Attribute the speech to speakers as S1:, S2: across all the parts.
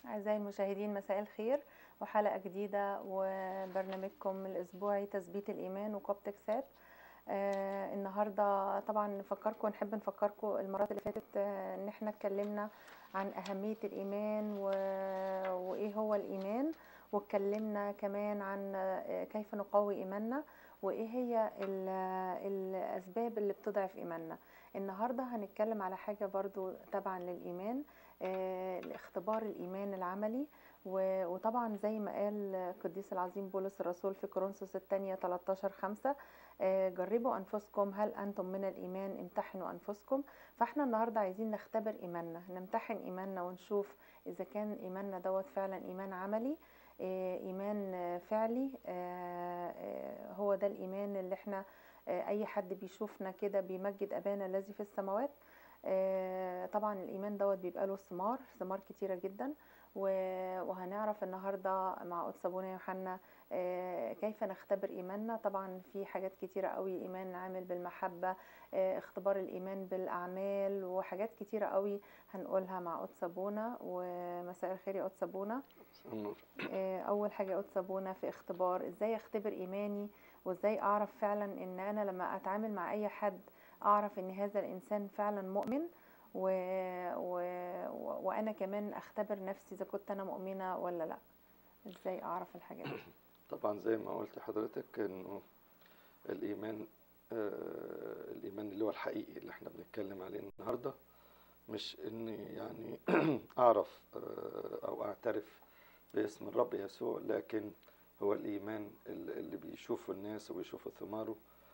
S1: أعزائي المشاهدين مساء الخير وحلقة جديدة وبرنامجكم الأسبوعي تثبيت الإيمان وكوبتك سات آه النهارده طبعا نفكركم نحب نفكركم المرات اللي فاتت آه ان احنا اتكلمنا عن اهميه الايمان و... وايه هو الايمان واتكلمنا كمان عن آه كيف نقوي ايماننا وايه هي ال... الاسباب اللي بتضعف ايماننا النهارده هنتكلم على حاجه برضو تبعا للايمان آه اختبار الايمان العملي وطبعا زي ما قال القديس العظيم بولس الرسول في كورنثوس الثانية 13 5 جربوا أنفسكم هل أنتم من الإيمان امتحنوا أنفسكم فإحنا النهاردة عايزين نختبر إيماننا نمتحن إيماننا ونشوف إذا كان إيماننا دوت فعلا إيمان عملي إيمان فعلي هو ده الإيمان اللي إحنا أي حد بيشوفنا كده بيمجد أبانا الذي في السماوات طبعا الإيمان دوت بيبقى له ثمار ثمار كتيرة جدا وهنعرف النهارده مع قدس ابونا يوحنا كيف نختبر ايماننا طبعا في حاجات كتيره قوي ايمان عامل بالمحبه اختبار الايمان بالاعمال وحاجات كتيره قوي هنقولها مع قدس ابونا ومساء الخير يا قدس ابونا اول حاجه قدس ابونا في اختبار ازاي اختبر ايماني وازاي اعرف فعلا ان انا لما اتعامل مع اي حد اعرف ان هذا الانسان فعلا مؤمن و... و... وانا كمان اختبر نفسي اذا كنت انا مؤمنه ولا لا ازاي اعرف الحاجات دي
S2: طبعا زي ما قلت لحضرتك انه الايمان آه الايمان اللي هو الحقيقي اللي احنا بنتكلم عليه النهارده مش اني يعني اعرف آه او اعترف باسم الرب يسوع لكن هو الايمان اللي بيشوفه الناس وبيشوفوا ثماره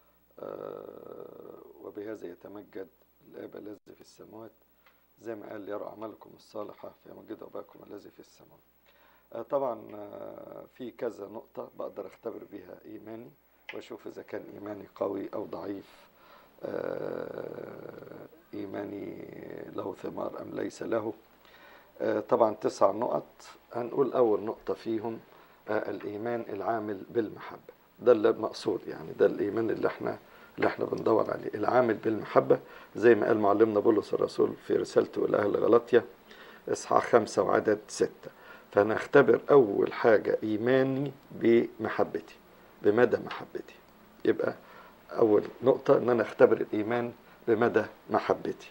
S2: آه وبهذا يتمجد الآب الذي في السماوات زي ما قال يرى أعمالكم الصالحة في مجد أباكم الذي في السماوات طبعا في كذا نقطة بقدر أختبر بها إيماني وأشوف إذا كان إيماني قوي أو ضعيف إيماني له ثمار أم ليس له طبعا تسع نقط هنقول أول نقطة فيهم الإيمان العامل بالمحبة ده اللي المقصود يعني ده الإيمان اللي احنا اللي احنا بندور عليه العامل بالمحبة زي ما قال معلمنا بولس الرسول في رسالته إلى أهل غلطية إصحاح خمسة وعدد ستة فأنا أختبر أول حاجة إيماني بمحبتي بمدى محبتي يبقى أول نقطة إن أنا أختبر الإيمان بمدى محبتي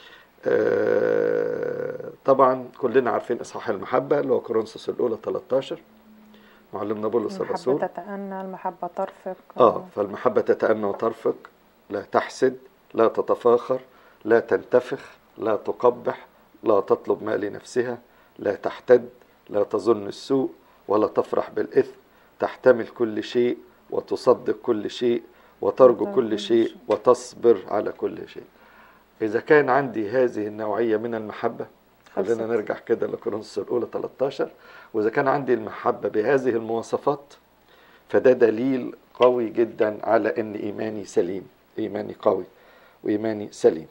S2: آه طبعا كلنا عارفين إصحاح المحبة اللي هو كورنثوس الأولى 13 معلمنا بولس الرسول
S1: المحبة تتأنى المحبة ترفق
S2: اه فالمحبة تتأنى وترفق لا تحسد لا تتفاخر لا تنتفخ لا تقبح لا تطلب ما لنفسها لا تحتد لا تظن السوء ولا تفرح بالإثم تحتمل كل شيء وتصدق كل شيء وترجو كل شيء وتصبر على كل شيء إذا كان عندي هذه النوعية من المحبة خلينا نرجع كده لكورنثوس الأولى 13 وإذا كان عندي المحبة بهذه المواصفات فده دليل قوي جدا على إن إيماني سليم إيماني قوي وإيماني سليم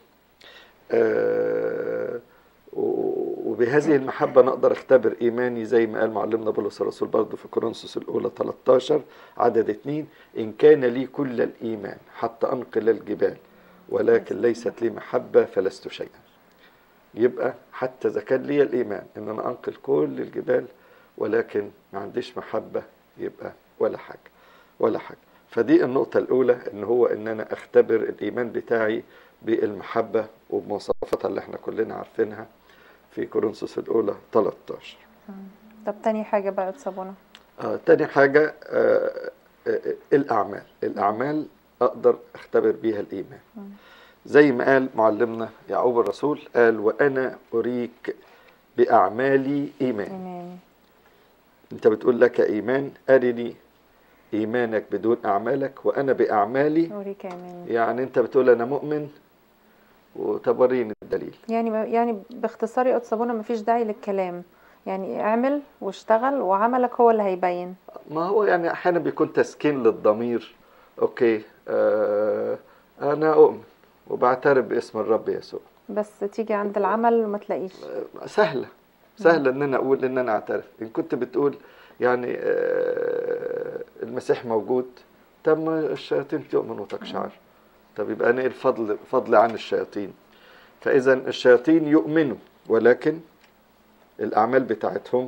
S2: آه وبهذه المحبة نقدر اختبر إيماني زي ما قال معلمنا بولس الرسول برضه في كورنثوس الأولى 13 عدد 2 إن كان لي كل الإيمان حتى أنقل الجبال ولكن ليست لي محبة فلست شيئا يبقى حتى إذا كان لي الإيمان إن أنا أنقل كل الجبال ولكن ما عنديش محبة يبقى ولا حاجة ولا حاجة فدي النقطة الأولى إن هو إن أنا أختبر الإيمان بتاعي بالمحبة وبمواصفاتها اللي إحنا كلنا عارفينها في كورنثوس الأولى 13
S1: طب تاني حاجة بقى تصابونا
S2: آه تاني حاجة آه آه الأعمال الأعمال أقدر أختبر بيها الإيمان م. زي ما قال معلمنا يعقوب الرسول قال وأنا أريك بأعمالي إيمان
S1: إيمان
S2: أنت بتقول لك إيمان أرني إيمانك بدون أعمالك وأنا بأعمالي
S1: أريك إيمان
S2: يعني أنت بتقول أنا مؤمن وتوريني الدليل
S1: يعني يعني باختصار يا صابونه مفيش داعي للكلام يعني اعمل واشتغل وعملك هو اللي هيبين
S2: ما هو يعني أحيانا بيكون تسكين للضمير أوكي آه أنا أؤمن وبعترف باسم الرب يسوع
S1: بس تيجي عند العمل وما تلاقيش
S2: سهلة سهلة ان انا اقول ان انا اعترف ان كنت بتقول يعني آه المسيح موجود طب ما الشياطين تؤمن وتقشعر طب يبقى انا ايه الفضل فضل عن الشياطين فاذا الشياطين يؤمنوا ولكن الأعمال بتاعتهم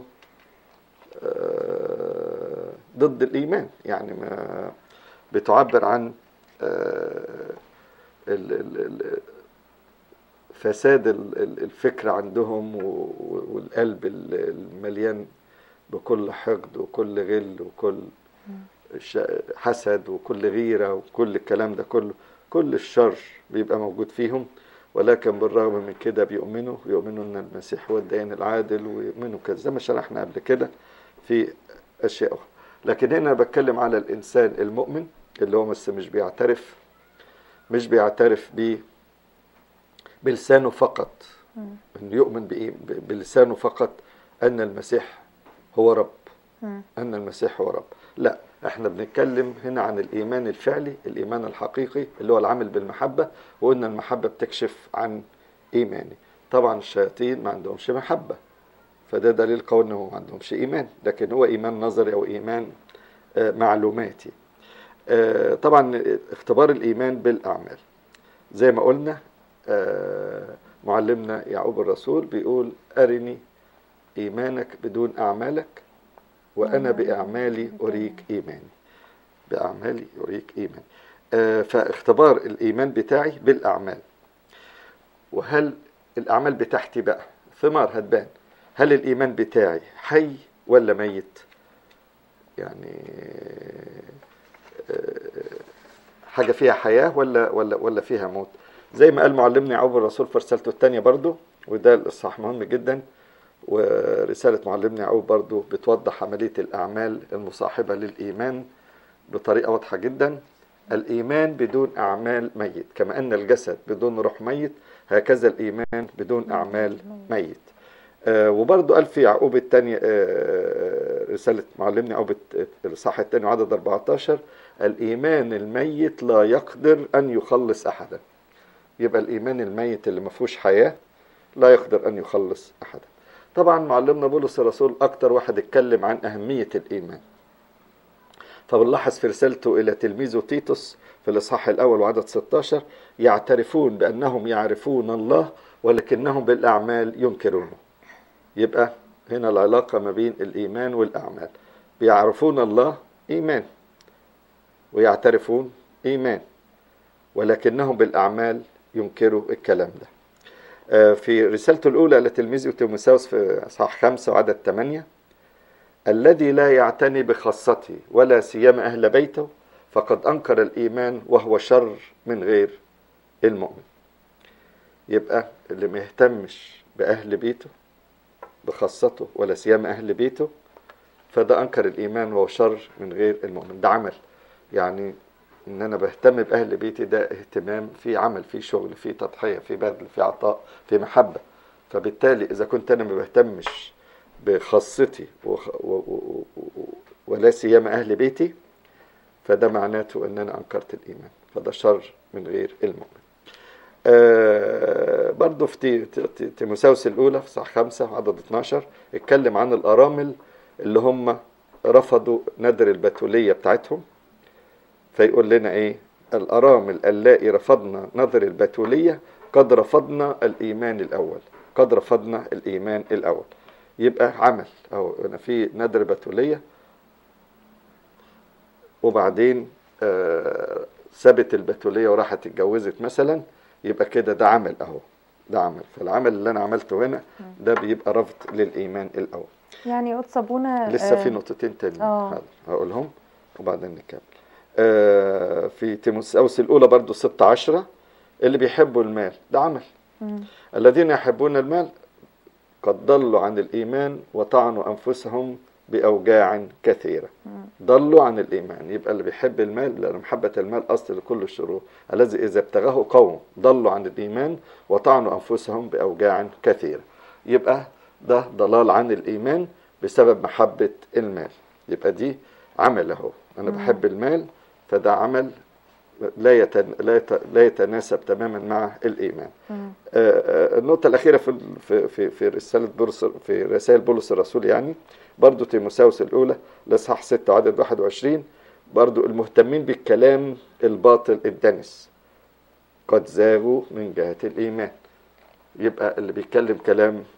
S2: آه، ضد الإيمان يعني ما بتعبر عن آه، ال- ال- ال- فساد ال- ال- الفكر عندهم و- و- والقلب ال- المليان بكل حقد وكل غل وكل ش- حسد وكل غيرة وكل الكلام ده كله كل الشر بيبقى موجود فيهم ولكن بالرغم من كده بيؤمنوا يؤمنوا ان المسيح هو الدين العادل ويؤمنوا كده زي ما شرحنا قبل كده في اشياء اخرى لكن هنا بتكلم على الانسان المؤمن اللي هو بس مش بيعترف مش بيعترف ب بلسانه فقط
S1: مم.
S2: انه يؤمن بإيه؟ ب- بلسانه فقط ان المسيح هو رب
S1: مم.
S2: أن المسيح هو رب لا احنا بنتكلم هنا عن الإيمان الفعلي الإيمان الحقيقي اللي هو العمل بالمحبة وإن المحبة بتكشف عن إيماني طبعا الشياطين ما عندهمش محبة فده دليل قوي إنه ما عندهمش إيمان لكن هو إيمان نظري أو إيمان آه، معلوماتي آه، طبعا اختبار الإيمان بالأعمال زي ما قلنا آه، معلمنا يعقوب الرسول بيقول أرني إيمانك بدون أعمالك وأنا بأعمالي أريك إيماني بأعمالي أريك إيماني آه، فاختبار الإيمان بتاعي بالأعمال وهل الأعمال بتاعتي بقى ثمار هتبان هل الإيمان بتاعي حي ولا ميت يعني آه، حاجة فيها حياة ولا ولا ولا فيها موت زي ما قال معلمنا يعقوب الرسول في رسالته الثانية برضو وده الإصحاح مهم جدا ورسالة معلمنا يعقوب برضو بتوضح عملية الأعمال المصاحبة للإيمان بطريقة واضحة جدا الإيمان بدون أعمال ميت كما أن الجسد بدون روح ميت هكذا الإيمان بدون أعمال ميت آه وبرضو قال في يعقوب الثانية آه رسالة معلمنا يعقوب الت- الإصحاح الثاني عدد 14 الإيمان الميت لا يقدر أن يخلص أحدا يبقى الإيمان الميت اللي ما فيهوش حياة لا يقدر أن يخلص أحدا طبعا معلمنا بولس الرسول أكتر واحد اتكلم عن أهمية الإيمان فبنلاحظ في رسالته إلى تلميذه تيتوس في الإصحاح الأول وعدد 16 يعترفون بأنهم يعرفون الله ولكنهم بالأعمال ينكرونه يبقى هنا العلاقة ما بين الإيمان والأعمال بيعرفون الله إيمان ويعترفون إيمان ولكنهم بالأعمال ينكروا الكلام ده آه، في رسالته الأولى لتلميذه تيموثاوس في إصحاح خمسة وعدد ثمانية الذي لا يعتني بخاصته ولا سيما أهل بيته فقد أنكر الإيمان وهو شر من غير المؤمن يبقى اللي ما يهتمش بأهل بيته بخاصته ولا سيما أهل بيته فده أنكر الإيمان وهو شر من غير المؤمن ده عمل يعني ان انا بهتم باهل بيتي ده اهتمام في عمل في شغل في تضحيه في بذل في عطاء في محبه فبالتالي اذا كنت انا ما بهتمش بخاصتي وخ- و- و- و- ولا سيما اهل بيتي فده معناته ان انا انكرت الايمان فده شر من غير المؤمن آه برضه في تي- تي- تي- تيموثاوس الاولى في صح خمسة عدد 12 اتكلم عن الارامل اللي هم رفضوا نذر البتوليه بتاعتهم فيقول لنا ايه الارامل اللائي رفضنا نظر البتوليه قد رفضنا الايمان الاول قد رفضنا الايمان الاول يبقى عمل او انا في نذر بتوليه وبعدين آه، سابت البتوليه وراحت اتجوزت مثلا يبقى كده ده عمل اهو ده عمل فالعمل اللي انا عملته هنا ده بيبقى رفض للايمان الاول
S1: يعني قدس ابونا
S2: لسه في
S1: آه،
S2: نقطتين تانيين
S1: آه.
S2: حاضر، هقولهم وبعدين نكمل آه، في تيموثاوس الأولى برضو ستة عشرة اللي بيحبوا المال ده عمل
S1: مم.
S2: الذين يحبون المال قد ضلوا عن الإيمان وطعنوا أنفسهم بأوجاع كثيرة
S1: مم.
S2: ضلوا عن الإيمان يبقى اللي بيحب المال لأن محبة المال أصل لكل الشرور الذي إذا ابتغاه قوم ضلوا عن الإيمان وطعنوا أنفسهم بأوجاع كثيرة يبقى ده ضلال عن الإيمان بسبب محبة المال يبقى دي عمل أهو أنا
S1: مم.
S2: بحب المال فده عمل لا يتن... لا, يت... لا يتناسب تماما مع الإيمان
S1: مم.
S2: آه، آه، النقطة الأخيرة في في في, في رسالة بولس في رسائل بولس الرسول يعني برضو تيموثاوس الأولى الإصحاح 6 عدد 21 برضو المهتمين بالكلام الباطل الدنس قد زاغوا من جهة الإيمان يبقى اللي بيتكلم كلام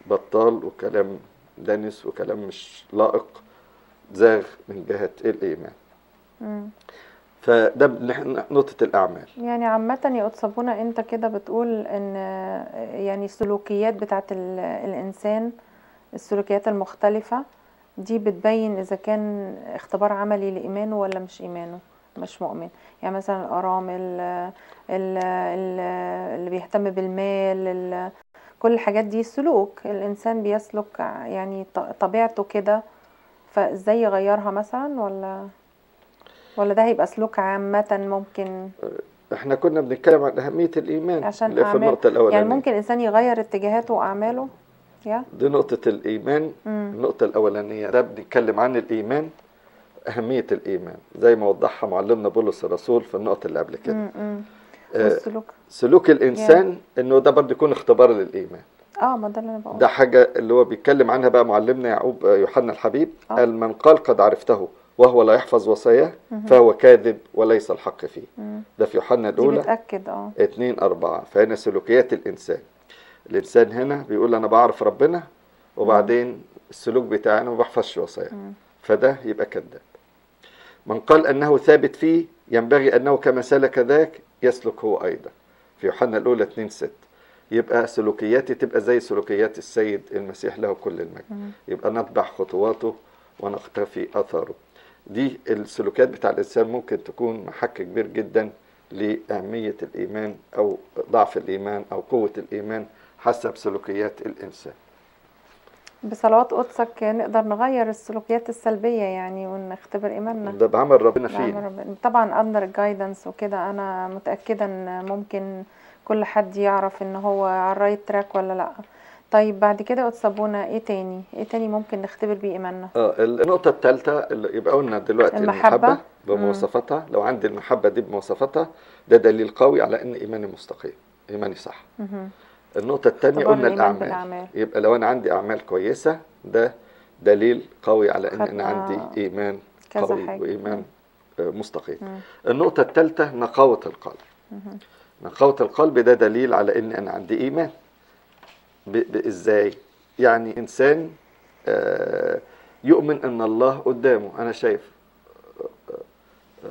S2: بطال وكلام دنس وكلام مش لائق زاغ من جهة الإيمان
S1: مم.
S2: فده بن- نقطة الأعمال
S1: يعني عامة يا قدسبونة انت كده بتقول ان يعني السلوكيات بتاعت ال- الانسان السلوكيات المختلفة دي بتبين اذا كان اختبار عملي لايمانه ولا مش ايمانه مش مؤمن يعني مثلا الارامل ال- ال- اللي بيهتم بالمال ال- كل الحاجات دي سلوك الانسان بيسلك يعني ط- طبيعته كده فازاي يغيرها مثلا ولا ولا ده هيبقى سلوك عامة ممكن
S2: احنا كنا بنتكلم عن أهمية الإيمان
S1: عشان
S2: اللي في
S1: أعمال-
S2: النقطة الأولانية
S1: يعني ممكن الانسان يغير اتجاهاته واعماله يا
S2: دي نقطة الإيمان
S1: مم.
S2: النقطة الأولانية ده بنتكلم عن الإيمان أهمية الإيمان زي ما وضحها معلمنا بولس الرسول في النقطة اللي قبل كده
S1: مم، مم.
S2: آه،
S1: والسلوك
S2: سلوك الإنسان إنه ده برضه يكون اختبار للإيمان
S1: اه ما ده اللي انا بقوله
S2: ده حاجة اللي هو بيتكلم عنها بقى معلمنا يعقوب آه، يوحنا الحبيب
S1: آه.
S2: قال من قال قد عرفته وهو لا يحفظ وصاياه فهو كاذب وليس الحق فيه
S1: مم.
S2: ده في يوحنا
S1: دي
S2: الأولى
S1: بتاكد اه
S2: اتنين أربعة فهنا سلوكيات الإنسان الإنسان هنا بيقول أنا بعرف ربنا وبعدين السلوك بتاعي أنا ما بحفظش وصاياه
S1: مم.
S2: فده يبقى كذاب من قال أنه ثابت فيه ينبغي أنه كما سلك ذاك يسلك هو أيضا في يوحنا الأولى 2 6 يبقى سلوكياتي تبقى زي سلوكيات السيد المسيح له كل المجد
S1: مم.
S2: يبقى نتبع خطواته ونقتفي أثاره دي السلوكيات بتاع الإنسان ممكن تكون محك كبير جدا لأهمية الإيمان أو ضعف الإيمان أو قوة الإيمان حسب سلوكيات الإنسان
S1: بصلوات قدسك نقدر نغير السلوكيات السلبية يعني ونختبر ايماننا
S2: ده بعمل ربنا
S1: نعم
S2: فيه
S1: ربنا. طبعا اندر الجايدنس وكده انا متاكده ان ممكن كل حد يعرف ان هو على الرايت تراك ولا لا طيب بعد كده يا صابونه ايه تاني ايه تاني ممكن نختبر بيه ايماننا
S2: اه النقطة الثالثة اللي يبقى قلنا دلوقتي
S1: المحبة.
S2: المحبة بمواصفاتها لو عندي المحبة دي بمواصفاتها ده دليل قوي على ان ايماني مستقيم ايماني صح
S1: مهم.
S2: النقطة الثانية
S1: اختبار
S2: قلنا
S1: الإيمان
S2: الأعمال
S1: بالأعمال.
S2: يبقى لو أنا عندي أعمال كويسة ده دليل قوي على إن أنا
S1: خدنا
S2: عندي إيمان
S1: كذا
S2: قوي
S1: حاجة.
S2: وإيمان آه، مستقيم
S1: مم.
S2: النقطة الثالثة نقاوة القلب
S1: مهم.
S2: نقاوة القلب ده دليل على إن أنا عندي إيمان ب- ب- إزاي يعني إنسان آه، يؤمن أن الله قدامه أنا شايف آه،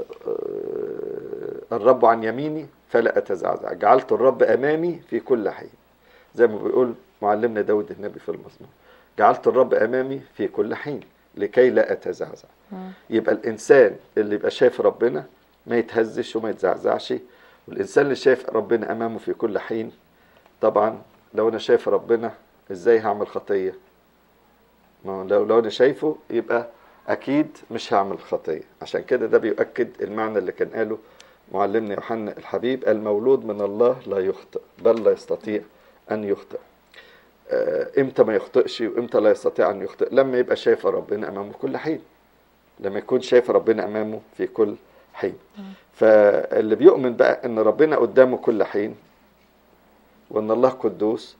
S2: آه، الرب عن يميني فلا أتزعزع جعلت الرب أمامي في كل حين زي ما بيقول معلمنا داود النبي في المزمور جعلت الرب أمامي في كل حين لكي لا أتزعزع
S1: مم.
S2: يبقى الإنسان اللي يبقى شايف ربنا ما يتهزش وما يتزعزعش والإنسان اللي شايف ربنا أمامه في كل حين طبعا لو أنا شايف ربنا إزاي هعمل خطية ما هو لو لو أنا شايفه يبقى أكيد مش هعمل خطية عشان كده ده بيؤكد المعنى اللي كان قاله معلمنا يوحنا الحبيب المولود من الله لا يخطئ بل لا يستطيع أن يخطئ آه، امتى ما يخطئش وامتى لا يستطيع ان يخطئ لما يبقى شايف ربنا امامه كل حين لما يكون شايف ربنا امامه في كل حين فاللي بيؤمن بقى ان ربنا قدامه كل حين وان الله قدوس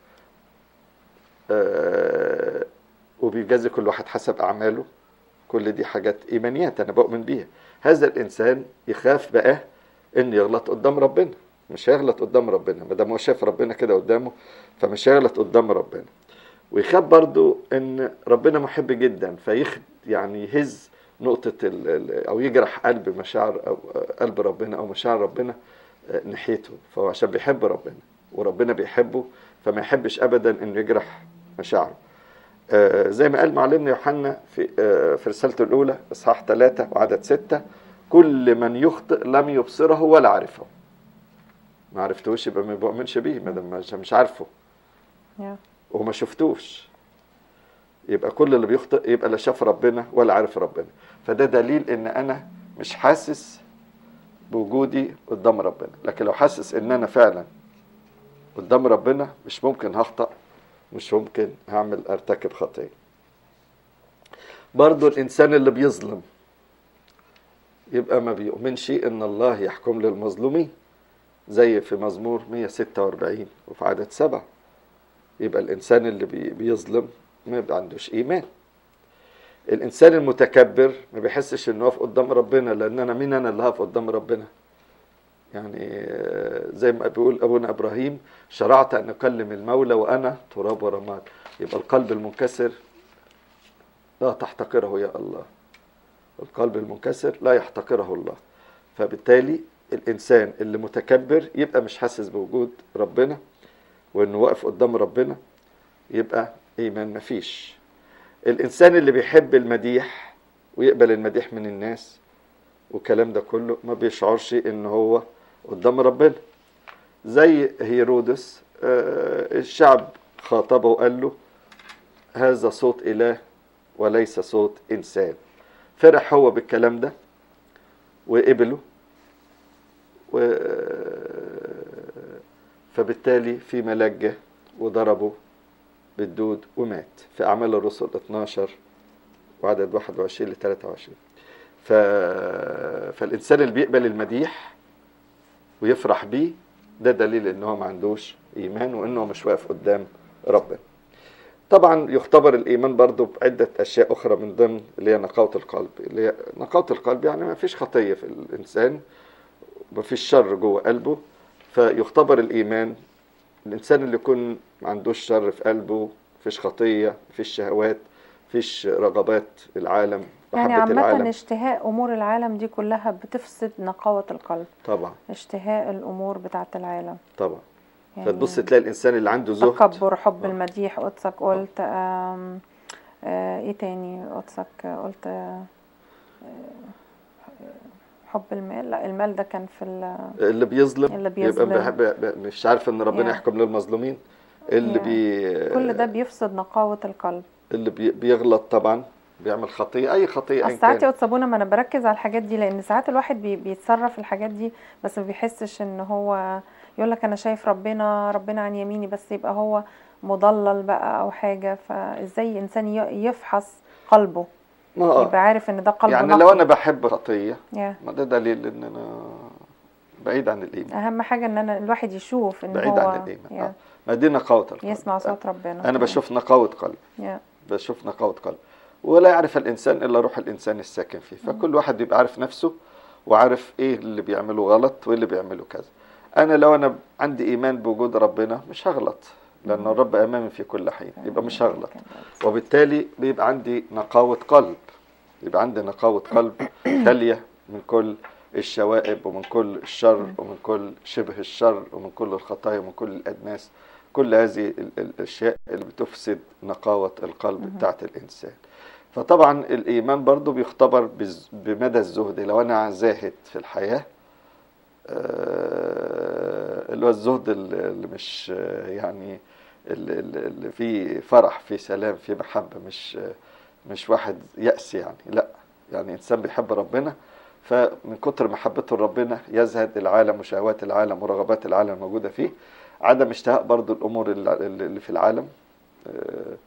S2: آه، وبيجازي كل واحد حسب اعماله كل دي حاجات ايمانيات انا بؤمن بيها هذا الانسان يخاف بقى ان يغلط قدام ربنا مش هيغلط قدام ربنا ما دام هو شايف ربنا كده قدامه فمش هيغلط قدام ربنا ويخاف برضو ان ربنا محب جدا فيخ يعني يهز نقطة ال ال او يجرح قلب مشاعر او قلب ربنا او مشاعر ربنا آه، ناحيته فهو عشان بيحب ربنا وربنا بيحبه فما يحبش ابدا انه يجرح مشاعره آه، زي ما قال معلمنا يوحنا في آه، في رسالته الاولى اصحاح ثلاثة وعدد ستة كل من يخطئ لم يبصره ولا عرفه ما عرفتوش يبقى ما بؤمنش بيه ما دام مش- مش عارفه
S1: يا.
S2: وما شفتوش يبقى كل اللي بيخطئ يبقى لا شاف ربنا ولا عارف ربنا فده دليل ان انا مش حاسس بوجودي قدام ربنا لكن لو حاسس ان انا فعلا قدام ربنا مش ممكن هخطأ مش ممكن هعمل ارتكب خطية برضو الانسان اللي بيظلم يبقى ما بيؤمنش ان الله يحكم للمظلومين زي في مزمور 146 وفي عدد سبعة يبقى الإنسان اللي بي- بيظلم ما بيبقى عندوش إيمان الإنسان المتكبر ما بيحسش إنه واقف قدام ربنا لأن أنا مين أنا اللي هقف قدام ربنا يعني آه، زي ما بيقول أبونا إبراهيم شرعت أن أكلم المولى وأنا تراب ورماد يبقى القلب المنكسر لا تحتقره يا الله القلب المنكسر لا يحتقره الله فبالتالي الإنسان اللي متكبر يبقى مش حاسس بوجود ربنا وإنه واقف قدام ربنا يبقى إيمان مفيش الإنسان اللي بيحب المديح ويقبل المديح من الناس والكلام ده كله ما بيشعرش إن هو قدام ربنا زي هيرودس آه، الشعب خاطبه وقال له هذا صوت إله وليس صوت إنسان فرح هو بالكلام ده وقبله و فبالتالي في ملاك جه وضربه بالدود ومات في أعمال الرسل 12 وعدد 21 ل 23 ف... فالإنسان اللي بيقبل المديح ويفرح بيه ده دليل إن هو ما عندوش إيمان وإنه مش واقف قدام ربنا طبعا يختبر الايمان برضو بعده اشياء اخرى من ضمن اللي هي نقاوه القلب اللي هي نقاوه القلب يعني ما فيش خطيه في الانسان ما فيش شر جوه قلبه فيختبر الايمان الانسان اللي يكون ما عندوش شر في قلبه ما فيش خطيه ما فيش شهوات ما فيش رغبات العالم
S1: يعني
S2: محبه
S1: عامة
S2: العالم
S1: اشتهاء أمور العالم دي كلها بتفسد نقاوة القلب
S2: طبعا
S1: اشتهاء الأمور بتاعة العالم
S2: طبعا
S1: يعني
S2: فتبص تلاقي الانسان اللي عنده زهد
S1: تكبر حب
S2: آه.
S1: المديح قدسك قلت آم، آه، ايه تاني قدسك قلت آه، حب المال لا المال ده كان في ال-
S2: اللي بيظلم
S1: اللي
S2: يبقى
S1: بيظلم
S2: بحب ب- مش عارف ان ربنا
S1: يا.
S2: يحكم للمظلومين اللي
S1: يا.
S2: بي
S1: كل ده بيفسد نقاوة القلب
S2: اللي بي- بيغلط طبعا بيعمل خطيه اي خطيه
S1: اصل
S2: ايا
S1: ساعات يا
S2: كان
S1: قدس ابونا ما انا بركز على الحاجات دي لان ساعات الواحد بي بيتصرف في الحاجات دي بس ما بيحسش ان هو يقول لك انا شايف ربنا ربنا عن يميني بس يبقى هو مضلل بقى او حاجه فازاي انسان ي- يفحص قلبه
S2: ما آه.
S1: يبقى عارف ان ده قلب
S2: يعني
S1: نقي
S2: لو انا بحب خطيه
S1: يا.
S2: ما ده دليل ان انا بعيد عن الايمان
S1: اهم حاجه ان انا الواحد يشوف ان
S2: بعيد
S1: هو
S2: عن الايمان
S1: يا.
S2: آه. ما دي نقاوه القلب
S1: يسمع صوت ربنا
S2: انا بشوف نقاوه قلب
S1: يا.
S2: بشوف نقاوه قلب ولا يعرف الانسان الا روح الانسان الساكن فيه فكل واحد بيبقى عارف نفسه وعارف ايه اللي بيعمله غلط وايه اللي بيعمله كذا انا لو انا عندي ايمان بوجود ربنا مش هغلط لان
S1: مم.
S2: الرب امامي في كل حين يبقى مش هغلط وبالتالي بيبقى عندي نقاوة قلب يبقى عندي نقاوة قلب خالية من كل الشوائب ومن كل الشر
S1: مم.
S2: ومن كل شبه الشر ومن كل الخطايا ومن كل الأدناس كل هذه ال- ال- الأشياء اللي بتفسد نقاوة القلب
S1: مهم.
S2: بتاعت الإنسان فطبعا الإيمان برضو بيختبر بز- بمدى الزهد لو أنا زاهد في الحياة آه، اللي هو الزهد اللي اللي مش آه، يعني اللي- اللي اللي فيه فرح فيه سلام فيه محبة مش آه، مش واحد يأس يعني لا يعني إنسان بيحب ربنا فمن كتر محبته لربنا يزهد العالم وشهوات العالم ورغبات العالم الموجودة فيه عدم اشتهاء برضو الأمور اللي اللي في العالم آه،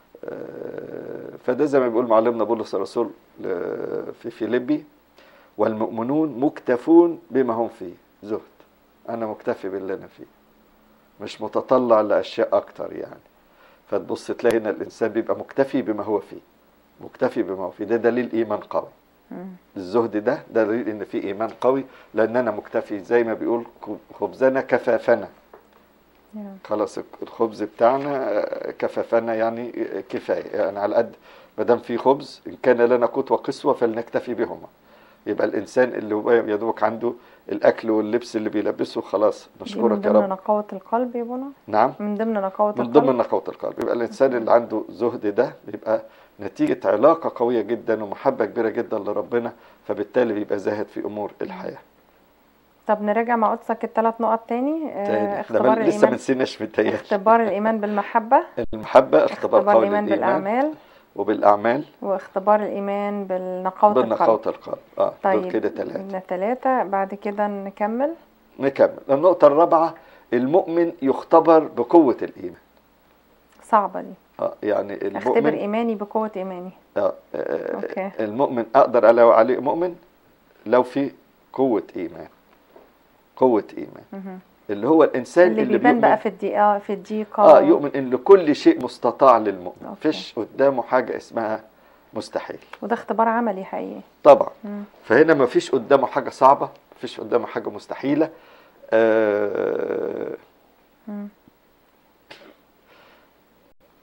S2: آه، فده زي ما بيقول معلمنا بولس الرسول ل- في فيليبي والمؤمنون مكتفون بما هم فيه زهد أنا مكتفي باللي أنا فيه مش متطلع لأشياء أكتر يعني فتبص تلاقي هنا الإنسان بيبقى مكتفي بما هو فيه مكتفي بما هو فيه ده دليل إيمان قوي
S1: مم.
S2: الزهد ده دليل إن في إيمان قوي لأن أنا مكتفي زي ما بيقول خبزنا كفافنا
S1: يا.
S2: خلاص الخبز بتاعنا آه، كفافنا يعني آه، كفايه يعني على قد ما دام في خبز ان كان لنا قوت وقسوه فلنكتفي بهما يبقى الانسان اللي هو يا دوبك عنده الاكل واللبس اللي بيلبسه خلاص
S1: دي من
S2: نشكرك يا
S1: ضمن
S2: رب
S1: نقاوة القلب يا بونا
S2: نعم
S1: من ضمن نقاوة
S2: من
S1: القلب
S2: ضمن نقاوة القلب يبقى الإنسان اللي عنده زهد ده بيبقى نتيجة علاقة قوية جدا ومحبة كبيرة جدا لربنا فبالتالي بيبقى زاهد في أمور الحياة
S1: طب نراجع مع قدسك الثلاث نقط تاني آه،
S2: تاني احنا
S1: اختبار
S2: ما- لسه ما
S1: الإيمان
S2: نسيناش متهيألي
S1: اختبار الإيمان بالمحبة
S2: المحبة اختبار
S1: اختبار
S2: قوي
S1: الإيمان
S2: للإيمان
S1: بالأعمال
S2: وبالأعمال
S1: واختبار الإيمان بالنقاوة القلب
S2: بالنقاوة القلب اه دول
S1: طيب
S2: كده ثلاثة
S1: من ثلاثة بعد كده نكمل
S2: نكمل النقطة الرابعة المؤمن يختبر بقوة الإيمان
S1: صعبة دي
S2: اه يعني
S1: اختبر
S2: المؤمن
S1: إيماني بقوة إيماني
S2: آه آه،
S1: أوكي.
S2: المؤمن أقدر ألاقي عليه مؤمن لو في قوة إيمان قوة إيمان
S1: مهم.
S2: اللي هو الإنسان
S1: اللي
S2: اللي,
S1: بيبان
S2: بيؤمن
S1: بقى في الضيقة في الضيقة
S2: اه يؤمن ان كل شيء مستطاع للمؤمن
S1: أوكي.
S2: مفيش قدامه حاجه اسمها مستحيل
S1: وده اختبار عملي حقيقي
S2: طبعا
S1: مم.
S2: فهنا مفيش قدامه حاجه صعبه مفيش قدامه حاجه مستحيله آه
S1: مم.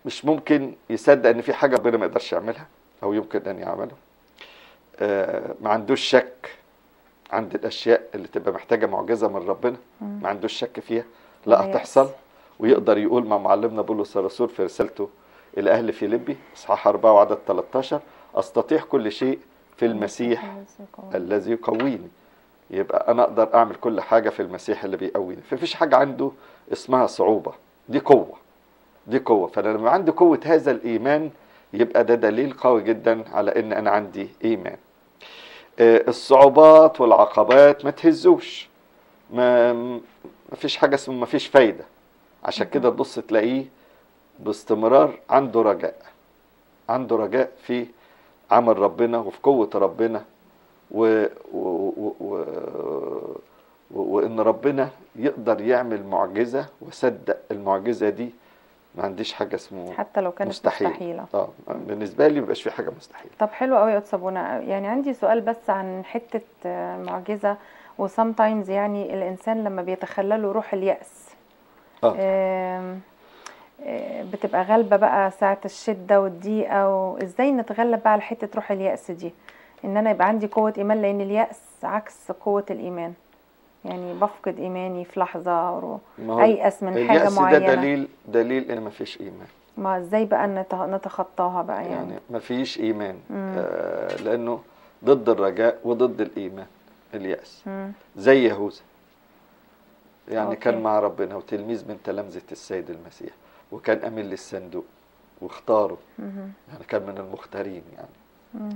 S2: مش ممكن يصدق ان في حاجه ربنا ما يقدرش يعملها او يمكن ان يعملها آه، ما عندوش شك عند الاشياء اللي تبقى محتاجه معجزه من ربنا
S1: مم.
S2: ما عندوش شك فيها لا
S1: ولا يأس.
S2: هتحصل ويقدر يقول مع معلمنا بولس الرسول في رسالته الى اهل فيليبي اصحاح 4 وعدد 13 استطيع كل شيء في المسيح الذي يقويني يبقى انا اقدر اعمل كل حاجه في المسيح اللي بيقويني فمفيش حاجه عنده اسمها صعوبه دي قوه دي قوه فانا لما عندي قوه هذا الايمان يبقى ده دليل قوي جدا على ان انا عندي ايمان آه، الصعوبات والعقبات ما تهزوش ما ما فيش حاجه اسمها ما فيش فايده عشان كده تبص تلاقيه باستمرار عنده رجاء عنده رجاء في عمل ربنا وفي قوه ربنا و... و... و... و... و... وان ربنا يقدر يعمل معجزه وصدق المعجزه دي ما عنديش حاجه اسمه
S1: حتى لو كانت
S2: مستحيل.
S1: مستحيله
S2: اه بالنسبه لي مبقاش في حاجه مستحيل
S1: طب حلو قوي يا استاذ بونا يعني عندي سؤال بس عن حته آه، معجزه وسام تايمز يعني الانسان لما بيتخلله روح اليأس
S2: اه
S1: آم، آه، بتبقى غالبه بقى ساعه الشده والضيقه وازاي نتغلب بقى على حته روح اليأس دي ان انا يبقى عندي قوه ايمان لان اليأس عكس قوه الايمان يعني بفقد ايماني في لحظه ورو-
S2: ما هو
S1: ايأس من حاجه
S2: اليأس ده
S1: معينه
S2: دليل دليل ان ما فيش ايمان
S1: ما ازاي بقى نت- نتخطاها بقى يعني,
S2: يعني ما فيش ايمان
S1: مم.
S2: آه لانه ضد الرجاء وضد الايمان اليأس
S1: مم.
S2: زي يهوذا يعني
S1: أوكي.
S2: كان مع ربنا وتلميذ من تلامذة السيد المسيح وكان أمين للصندوق واختاره
S1: مهم.
S2: يعني كان من المختارين يعني
S1: مم.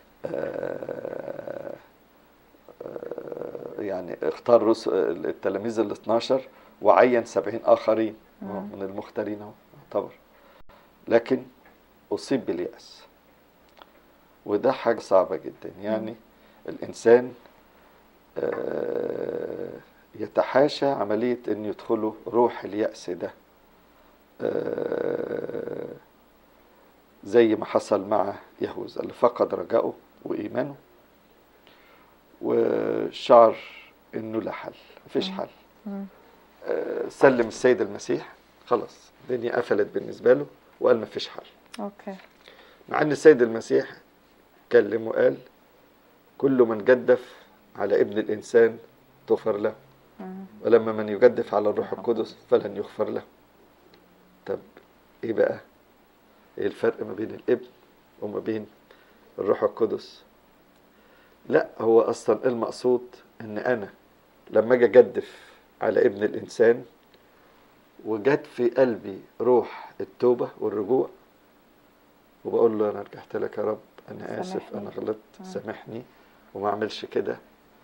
S2: آه، آه، يعني اختار رس- التلاميذ ال 12 وعين 70 آخرين هو
S1: مم.
S2: من المختارين اهو يعتبر لكن أصيب باليأس وده حاجة صعبة جدا يعني الإنسان آه، يتحاشى عملية أن يدخله روح اليأس ده آه، زي ما حصل مع يهوذا اللي فقد رجائه وإيمانه وشعر إنه لا حل مفيش
S1: مم.
S2: حل
S1: مم.
S2: آه، سلم السيد المسيح خلاص الدنيا قفلت بالنسبة له وقال مفيش حل
S1: اوكي
S2: مع ان السيد المسيح كلم وقال كل من جدف على ابن الانسان تغفر له
S1: مم.
S2: ولما من يجدف على الروح القدس فلن يغفر له طب ايه بقى ايه الفرق ما بين الابن وما بين الروح القدس لا هو اصلا المقصود ان انا لما اجي اجدف على ابن الانسان وجت في قلبي روح التوبه والرجوع وبقول له انا رجعت لك يا رب انا اسف
S1: سامحني.
S2: انا غلطت
S1: مم.
S2: سامحني وما اعملش كده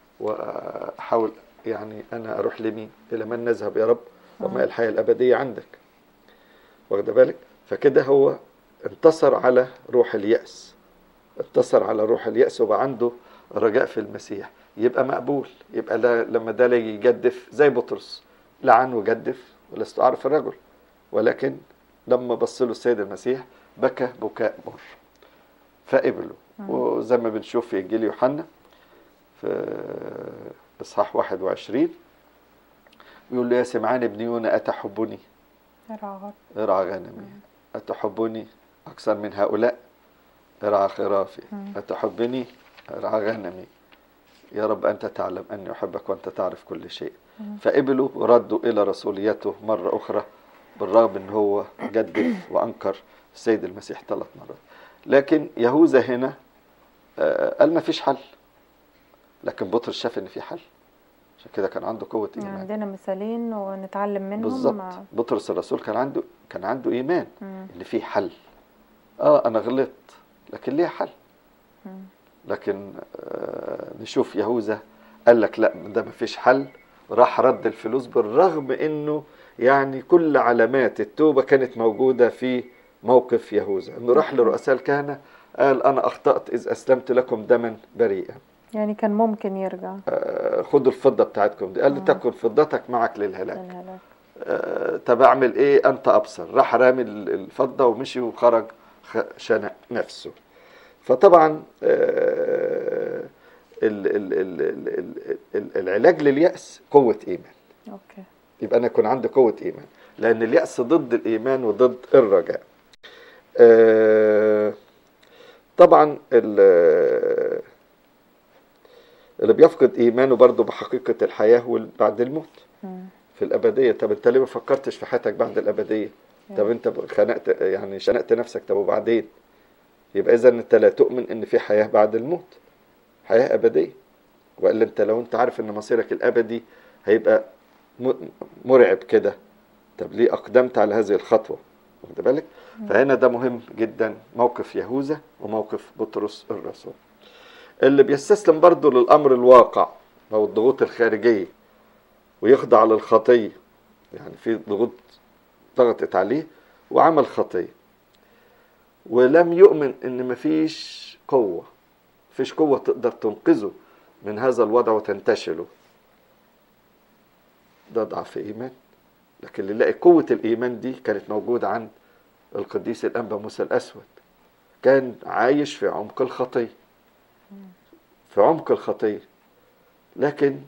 S2: واحاول يعني انا اروح لمين الى من نذهب يا رب وما
S1: مم.
S2: الحياه الابديه عندك واخد بالك فكده هو انتصر على روح الياس انتصر على روح الياس وبقى عنده رجاء في المسيح يبقى مقبول يبقى لا لما ده يجي يجدف زي بطرس لعن وجدف ولست اعرف الرجل ولكن لما بص له السيد المسيح بكى بكاء مر فقبله
S1: مم.
S2: وزي ما بنشوف في انجيل يوحنا في اصحاح 21 بيقول له يا سمعان ابن يونا اتحبني
S1: رعاها.
S2: ارعى غنمي اتحبني اكثر من هؤلاء ارعى خرافي
S1: مم.
S2: اتحبني ارعى غنمي يا رب انت تعلم اني احبك وانت تعرف كل شيء
S1: مم.
S2: فقبلوا وردوا الى رسوليته مره اخرى بالرغم ان هو جدف وانكر السيد المسيح ثلاث مرات لكن يهوذا هنا آه، قال ما فيش حل لكن بطرس شاف ان في حل عشان كده كان عنده قوه
S1: يعني
S2: ايمان
S1: عندنا مثالين ونتعلم منهم
S2: بالظبط
S1: مع-
S2: بطرس الرسول كان عنده كان عنده ايمان
S1: مم.
S2: ان في حل اه انا غلطت لكن ليه حل
S1: مم.
S2: لكن آه نشوف يهوذا قال لك لا ده ما فيش حل راح رد الفلوس بالرغم انه يعني كل علامات التوبه كانت موجوده في موقف يهوذا انه راح لرؤساء الكهنه قال انا اخطات اذ اسلمت لكم دما بريئا
S1: يعني كان ممكن يرجع
S2: آه خدوا الفضه بتاعتكم دي قال
S1: مم.
S2: لتكن فضتك معك للهلاك
S1: للهلاك.
S2: آه، طب اعمل ايه انت ابصر راح رامي ال- الفضه ومشي وخرج خ- شنق نفسه فطبعا آه، ال- ال- ال- ال- ال- ال- العلاج لليأس قوة إيمان
S1: اوكي
S2: يبقى أنا يكون عندي قوة إيمان لأن اليأس ضد الإيمان وضد الرجاء آه، طبعا ال- اللي بيفقد ايمانه برضه بحقيقه الحياه وال- بعد الموت
S1: مم.
S2: في الابديه طب انت ليه ما فكرتش في حياتك بعد الابديه طب انت خنقت يعني شنقت نفسك طب وبعدين يبقى اذا انت لا تؤمن ان في حياه بعد الموت حياه ابديه والا انت لو انت عارف ان مصيرك الابدي هيبقى م- مرعب كده طب ليه اقدمت على هذه الخطوه واخد بالك فهنا ده مهم جدا موقف يهوذا وموقف بطرس الرسول اللي بيستسلم برضه للامر الواقع او الضغوط الخارجيه ويخضع للخطيه يعني في ضغوط ضغطت عليه وعمل خطيه ولم يؤمن ان مفيش قوه مفيش قوه تقدر تنقذه من هذا الوضع وتنتشله ده ضعف ايمان لكن اللي يلاقي قوه الايمان دي كانت موجوده عند القديس الانبا موسى الاسود كان عايش في عمق الخطيه في عمق الخطيه لكن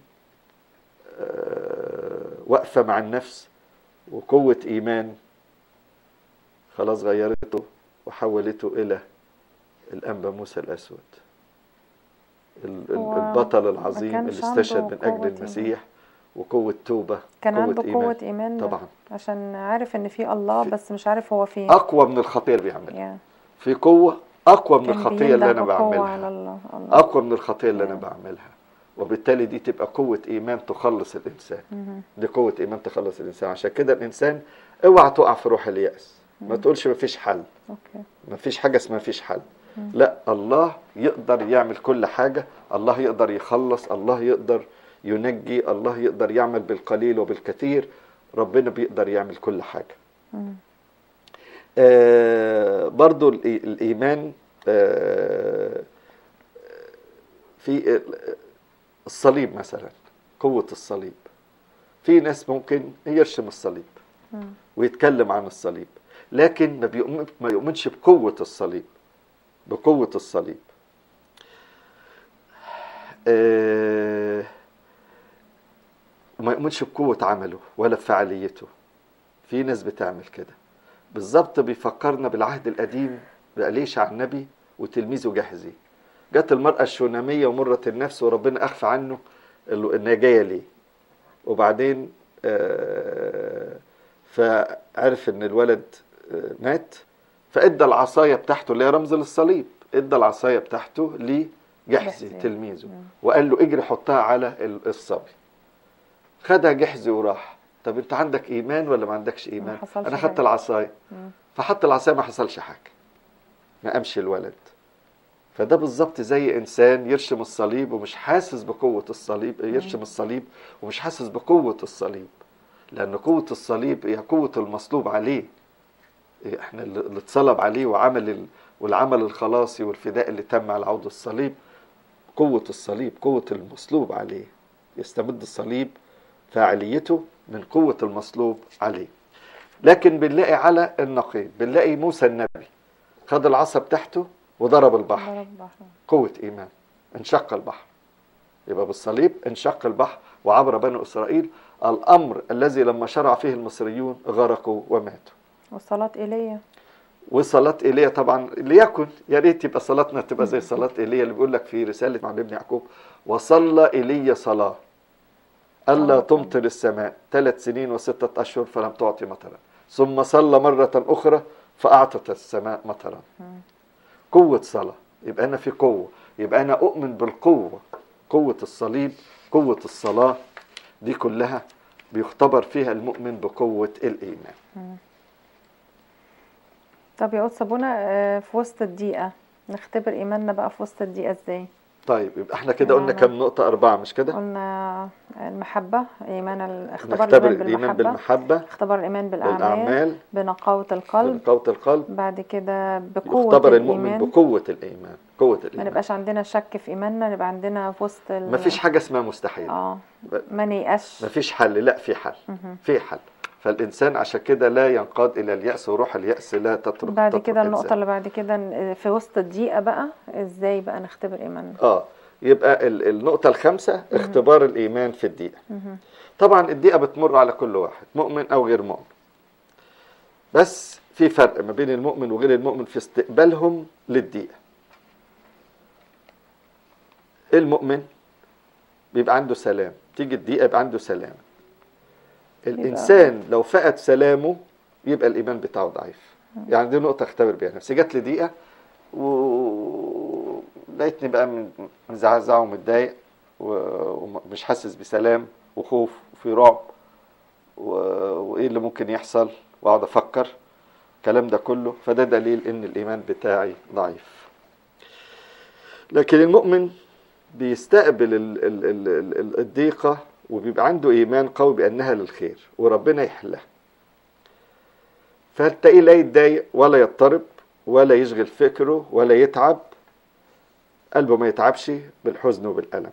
S2: آه، واقفه مع النفس وقوه ايمان خلاص غيرته وحولته الى الانبا موسى الاسود ال- ال-
S1: هو
S2: البطل
S1: ما
S2: العظيم
S1: كانش
S2: اللي استشهد
S1: عنده
S2: من
S1: قوة
S2: اجل
S1: إيمان.
S2: المسيح وقوه توبه
S1: كان
S2: قوة
S1: عنده
S2: إيمان.
S1: قوة إيمان
S2: طبعا
S1: عشان عارف إن في الله
S2: في-
S1: بس مش عارف هو فين
S2: اقوى من الخطيه اللي بيعملها
S1: يعني
S2: في قوه اقوى من
S1: كان
S2: الخطيه اللي انا
S1: بينده بقوة
S2: بعملها
S1: على الله الله
S2: اقوى من الخطيه اللي انا
S1: نعم.
S2: بعملها وبالتالي دي تبقى قوه ايمان تخلص الانسان
S1: مهم.
S2: دي قوه ايمان تخلص الانسان عشان كده الانسان اوعى تقع في روح الياس ما
S1: مم.
S2: تقولش مفيش حل
S1: أوكي
S2: مفيش حاجه اسمها مفيش حل
S1: مم.
S2: لا الله يقدر يعمل كل حاجه الله يقدر يخلص الله يقدر ينجي الله يقدر يعمل بالقليل وبالكثير ربنا بيقدر يعمل كل حاجه
S1: مم.
S2: آه، برضو الإي- الإيمان آه، في ال- الصليب مثلا قوة الصليب في ناس ممكن يرشم الصليب
S1: مم.
S2: ويتكلم عن الصليب لكن ما بيؤمن ما يؤمنش بقوة الصليب بقوة الصليب آه، ما يؤمنش بقوة عمله ولا بفعاليته في ناس بتعمل كده بالظبط بيفكرنا بالعهد القديم بأليشع النبي وتلميذه جهزي جت المرأة الشونامية ومرة النفس وربنا أخفى عنه ال- إنها جاية ليه وبعدين آه، فعرف إن الولد آه، مات فإدى العصاية بتاعته اللي هي رمز للصليب إدى العصاية بتاعته لجهزي
S1: جحزي.
S2: تلميذه
S1: مم.
S2: وقال له اجري حطها على ال- الصبي خدها جحزي وراح طب انت عندك ايمان ولا ما عندكش ايمان
S1: حصلش
S2: انا خدت
S1: حاجة.
S2: العصايه
S1: مم.
S2: فحط العصايه ما حصلش حاجه ما قامش الولد فده بالظبط زي انسان يرشم الصليب ومش حاسس بقوه الصليب يرشم الصليب ومش حاسس بقوه الصليب لان قوه الصليب هي قوه المصلوب عليه احنا اللي اللي اتصلب عليه وعمل ال... والعمل الخلاصي والفداء اللي تم على عود الصليب قوة الصليب قوة المصلوب عليه يستمد الصليب فاعليته من قوة المصلوب عليه لكن بنلاقي على النقيض بنلاقي موسى النبي خد العصا بتاعته وضرب البحر
S1: ضرب بحر.
S2: قوة إيمان انشق البحر يبقى بالصليب انشق البحر وعبر بنو إسرائيل الأمر الذي لما شرع فيه المصريون غرقوا وماتوا
S1: وصلاة إيليا
S2: وصلاة ايليا طبعا ليكن يا ريت يبقى صلاتنا تبقى زي صلاة ايليا اللي بيقول لك في رسالة مع ابن يعقوب وصلى ايليا صلاة ألا
S1: آه.
S2: تمطر السماء ثلاث سنين وستة أشهر فلم تعطي مطرا ثم صلى مرة أخرى فأعطت السماء مطرا
S1: مم.
S2: قوة صلاة يبقى أنا في قوة يبقى أنا أؤمن بالقوة قوة الصليب قوة الصلاة دي كلها بيختبر فيها المؤمن بقوة الإيمان
S1: مم. طب يا قدس أبونا آه، في وسط الدقيقة نختبر إيماننا بقى في وسط الدقيقة إزاي؟
S2: طيب يبقى احنا كده قلنا
S1: نعم.
S2: كم نقطة أربعة مش كده؟
S1: قلنا المحبة إيمان ال- اختبار
S2: نختبر
S1: الإيمان
S2: الإيمان
S1: بالمحبة
S2: بالمحبة
S1: اختبار الإيمان بالأعمال
S2: بالأعمال
S1: بنقاوة القلب
S2: بقوة القلب
S1: بعد كده بقوة
S2: يختبر المؤمن
S1: الإيمان
S2: بقوة الإيمان قوة
S1: ما
S2: الإيمان
S1: نبقاش عندنا شك في إيماننا نبقى عندنا في وسط ال...
S2: ما فيش حاجة اسمها مستحيل
S1: اه
S2: ب-
S1: ما نيأسش
S2: ما فيش حل لا في حل
S1: مهم.
S2: في حل فالإنسان عشان كده لا ينقاد إلى اليأس وروح اليأس لا تترك
S1: بعد
S2: تترك
S1: كده النقطة
S2: إنسان.
S1: اللي بعد كده ن- في وسط الدقيقة بقى ازاي بقى نختبر إيماننا
S2: اه يبقى ال- النقطة الخامسة اختبار الإيمان في الدقيقة
S1: مهم.
S2: طبعا الدقيقة بتمر على كل واحد مؤمن أو غير مؤمن بس في فرق ما بين المؤمن وغير المؤمن في استقبالهم للدقيقة المؤمن بيبقى عنده سلام تيجي الدقيقة يبقى عنده سلام الإنسان لو فقد سلامه يبقى الإيمان بتاعه ضعيف يعني دي نقطة اختبر بيها نفسي جات لي دقيقة ولقيتني بقى من- مزعزع ومتضايق و- ومش حاسس بسلام وخوف وفي رعب و- وايه اللي ممكن يحصل واقعد افكر الكلام ده كله فده دليل ان الايمان بتاعي ضعيف لكن المؤمن بيستقبل ال- ال- ال- ال- ال- الضيقة وبيبقى عنده إيمان قوي بأنها للخير وربنا يحلها فتلاقيه لا يتضايق ولا يضطرب ولا يشغل فكره ولا يتعب قلبه ما يتعبش بالحزن وبالألم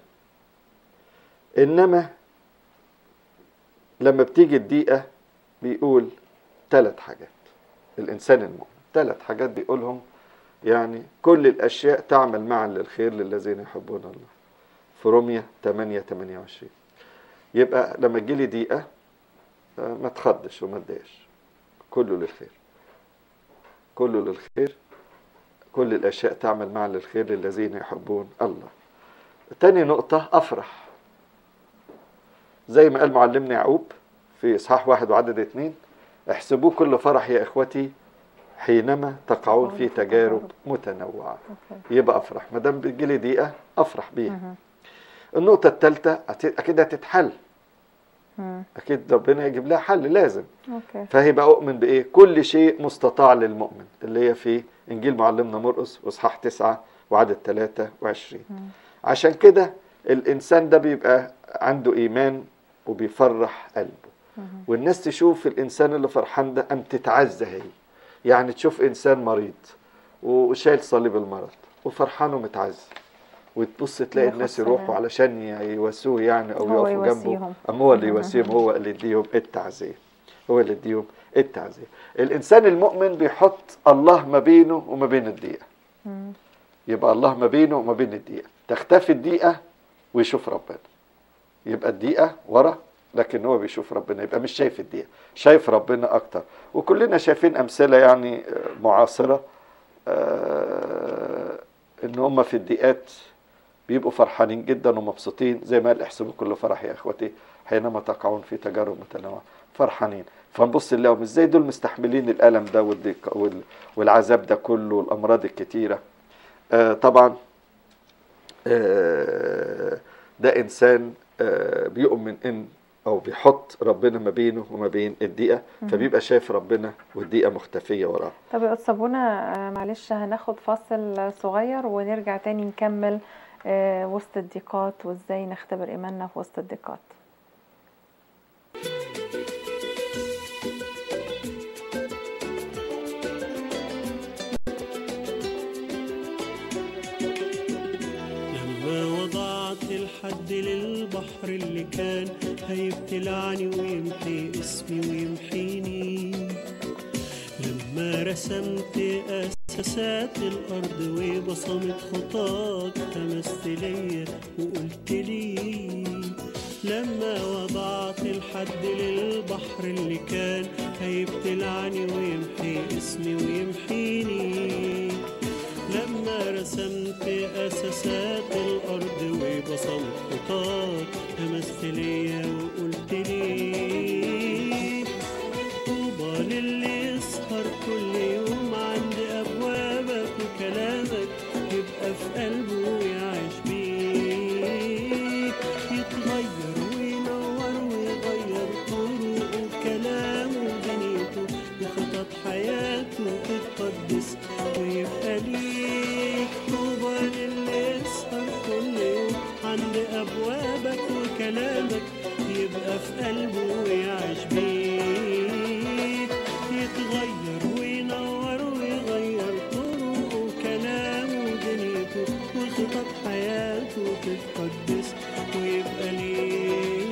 S2: إنما لما بتيجي الضيقة بيقول ثلاث حاجات الإنسان المؤمن ثلاث حاجات بيقولهم يعني كل الأشياء تعمل معا للخير للذين يحبون الله في رومية 8 28 يبقى لما تجيلي ضيقة آه، ما تخضش وما تضايقش كله للخير كله للخير كل الأشياء تعمل معا للخير للذين يحبون الله تاني نقطة أفرح زي ما قال معلمنا يعقوب في إصحاح واحد وعدد اتنين احسبوه كل فرح يا إخوتي حينما تقعون في تجارب متنوعة
S1: أوكي.
S2: يبقى أفرح ما دام بتجيلي دقيقة أفرح بيها
S1: مهم.
S2: النقطة الثالثة أكيد هتتحل
S1: مم.
S2: أكيد ربنا يجيب لها حل لازم
S1: اوكي
S2: فهيبقى أؤمن بإيه كل شيء مستطاع للمؤمن اللي هي في إنجيل معلمنا مرقس وإصحاح تسعة وعدد 23
S1: مم.
S2: عشان كده الإنسان ده بيبقى عنده إيمان وبيفرح قلبه
S1: مهم.
S2: والناس تشوف الإنسان اللي فرحان ده أم تتعزى هي يعني تشوف إنسان مريض وشايل صليب المرض وفرحان ومتعزي وتبص تلاقي
S1: ياخد
S2: الناس
S1: سلام.
S2: يروحوا علشان يواسوه يعني او
S1: هو
S2: يقفوا جنبه
S1: يواسيهم.
S2: اما هو اللي
S1: مم.
S2: يواسيهم هو اللي يديهم التعزيه هو اللي يديهم التعزيه الانسان المؤمن بيحط الله ما بينه وما بين الضيقه
S1: مم.
S2: يبقى الله ما بينه وما بين الضيقه تختفي الضيقه ويشوف ربنا يبقى الضيقه ورا لكن هو بيشوف ربنا يبقى مش شايف الضيقه شايف ربنا اكتر وكلنا شايفين امثله يعني آه، معاصره آه، ان هم في الضيقات بيبقوا فرحانين جدا ومبسوطين زي ما قال احسبوا كل فرح يا اخوتي حينما تقعون في تجارب متنوعه فرحانين فنبص نلاقيهم ازاي دول مستحملين الالم ده والضيق وال- والعذاب ده كله والامراض الكتيره آه طبعا آه ده انسان آه بيؤمن ان او بيحط ربنا ما بينه وما بين الضيقه فبيبقى شايف ربنا والضيقه مختفيه وراه
S1: طب يا استاذ بونا آه، معلش هناخد فاصل صغير ونرجع تاني نكمل آه، وسط الضيقات وازاي نختبر ايماننا في وسط الضيقات
S3: لما وضعت الحد للبحر اللي كان هيبتلعني ويمحي اسمي ويمحيني لما رسمت أساسات الأرض وبصمت خطاك تمست ليا وقلت لي لما وضعت الحد للبحر اللي كان هيبتلعني ويمحي اسمي ويمحيني لما رسمت أساسات الأرض وبصمت خطاك لمست ليا وقلت لي طوبى للي يسهر كل يوم عند أبوابك وكلامك يبقى في قلبه ويعيش بيك يتغير وينور ويغير طرقه وكلامه ودنيته وخطط حياته تتقدس ويبقى ليك طوبى للي يسهر كل يوم عند أبوابك وكلامك يبقى في قلبه ويعيش بيك يتغير وينور ويغير طرقه وكلامه ودنيته وخطط حياته تتقدس ويبقى ليك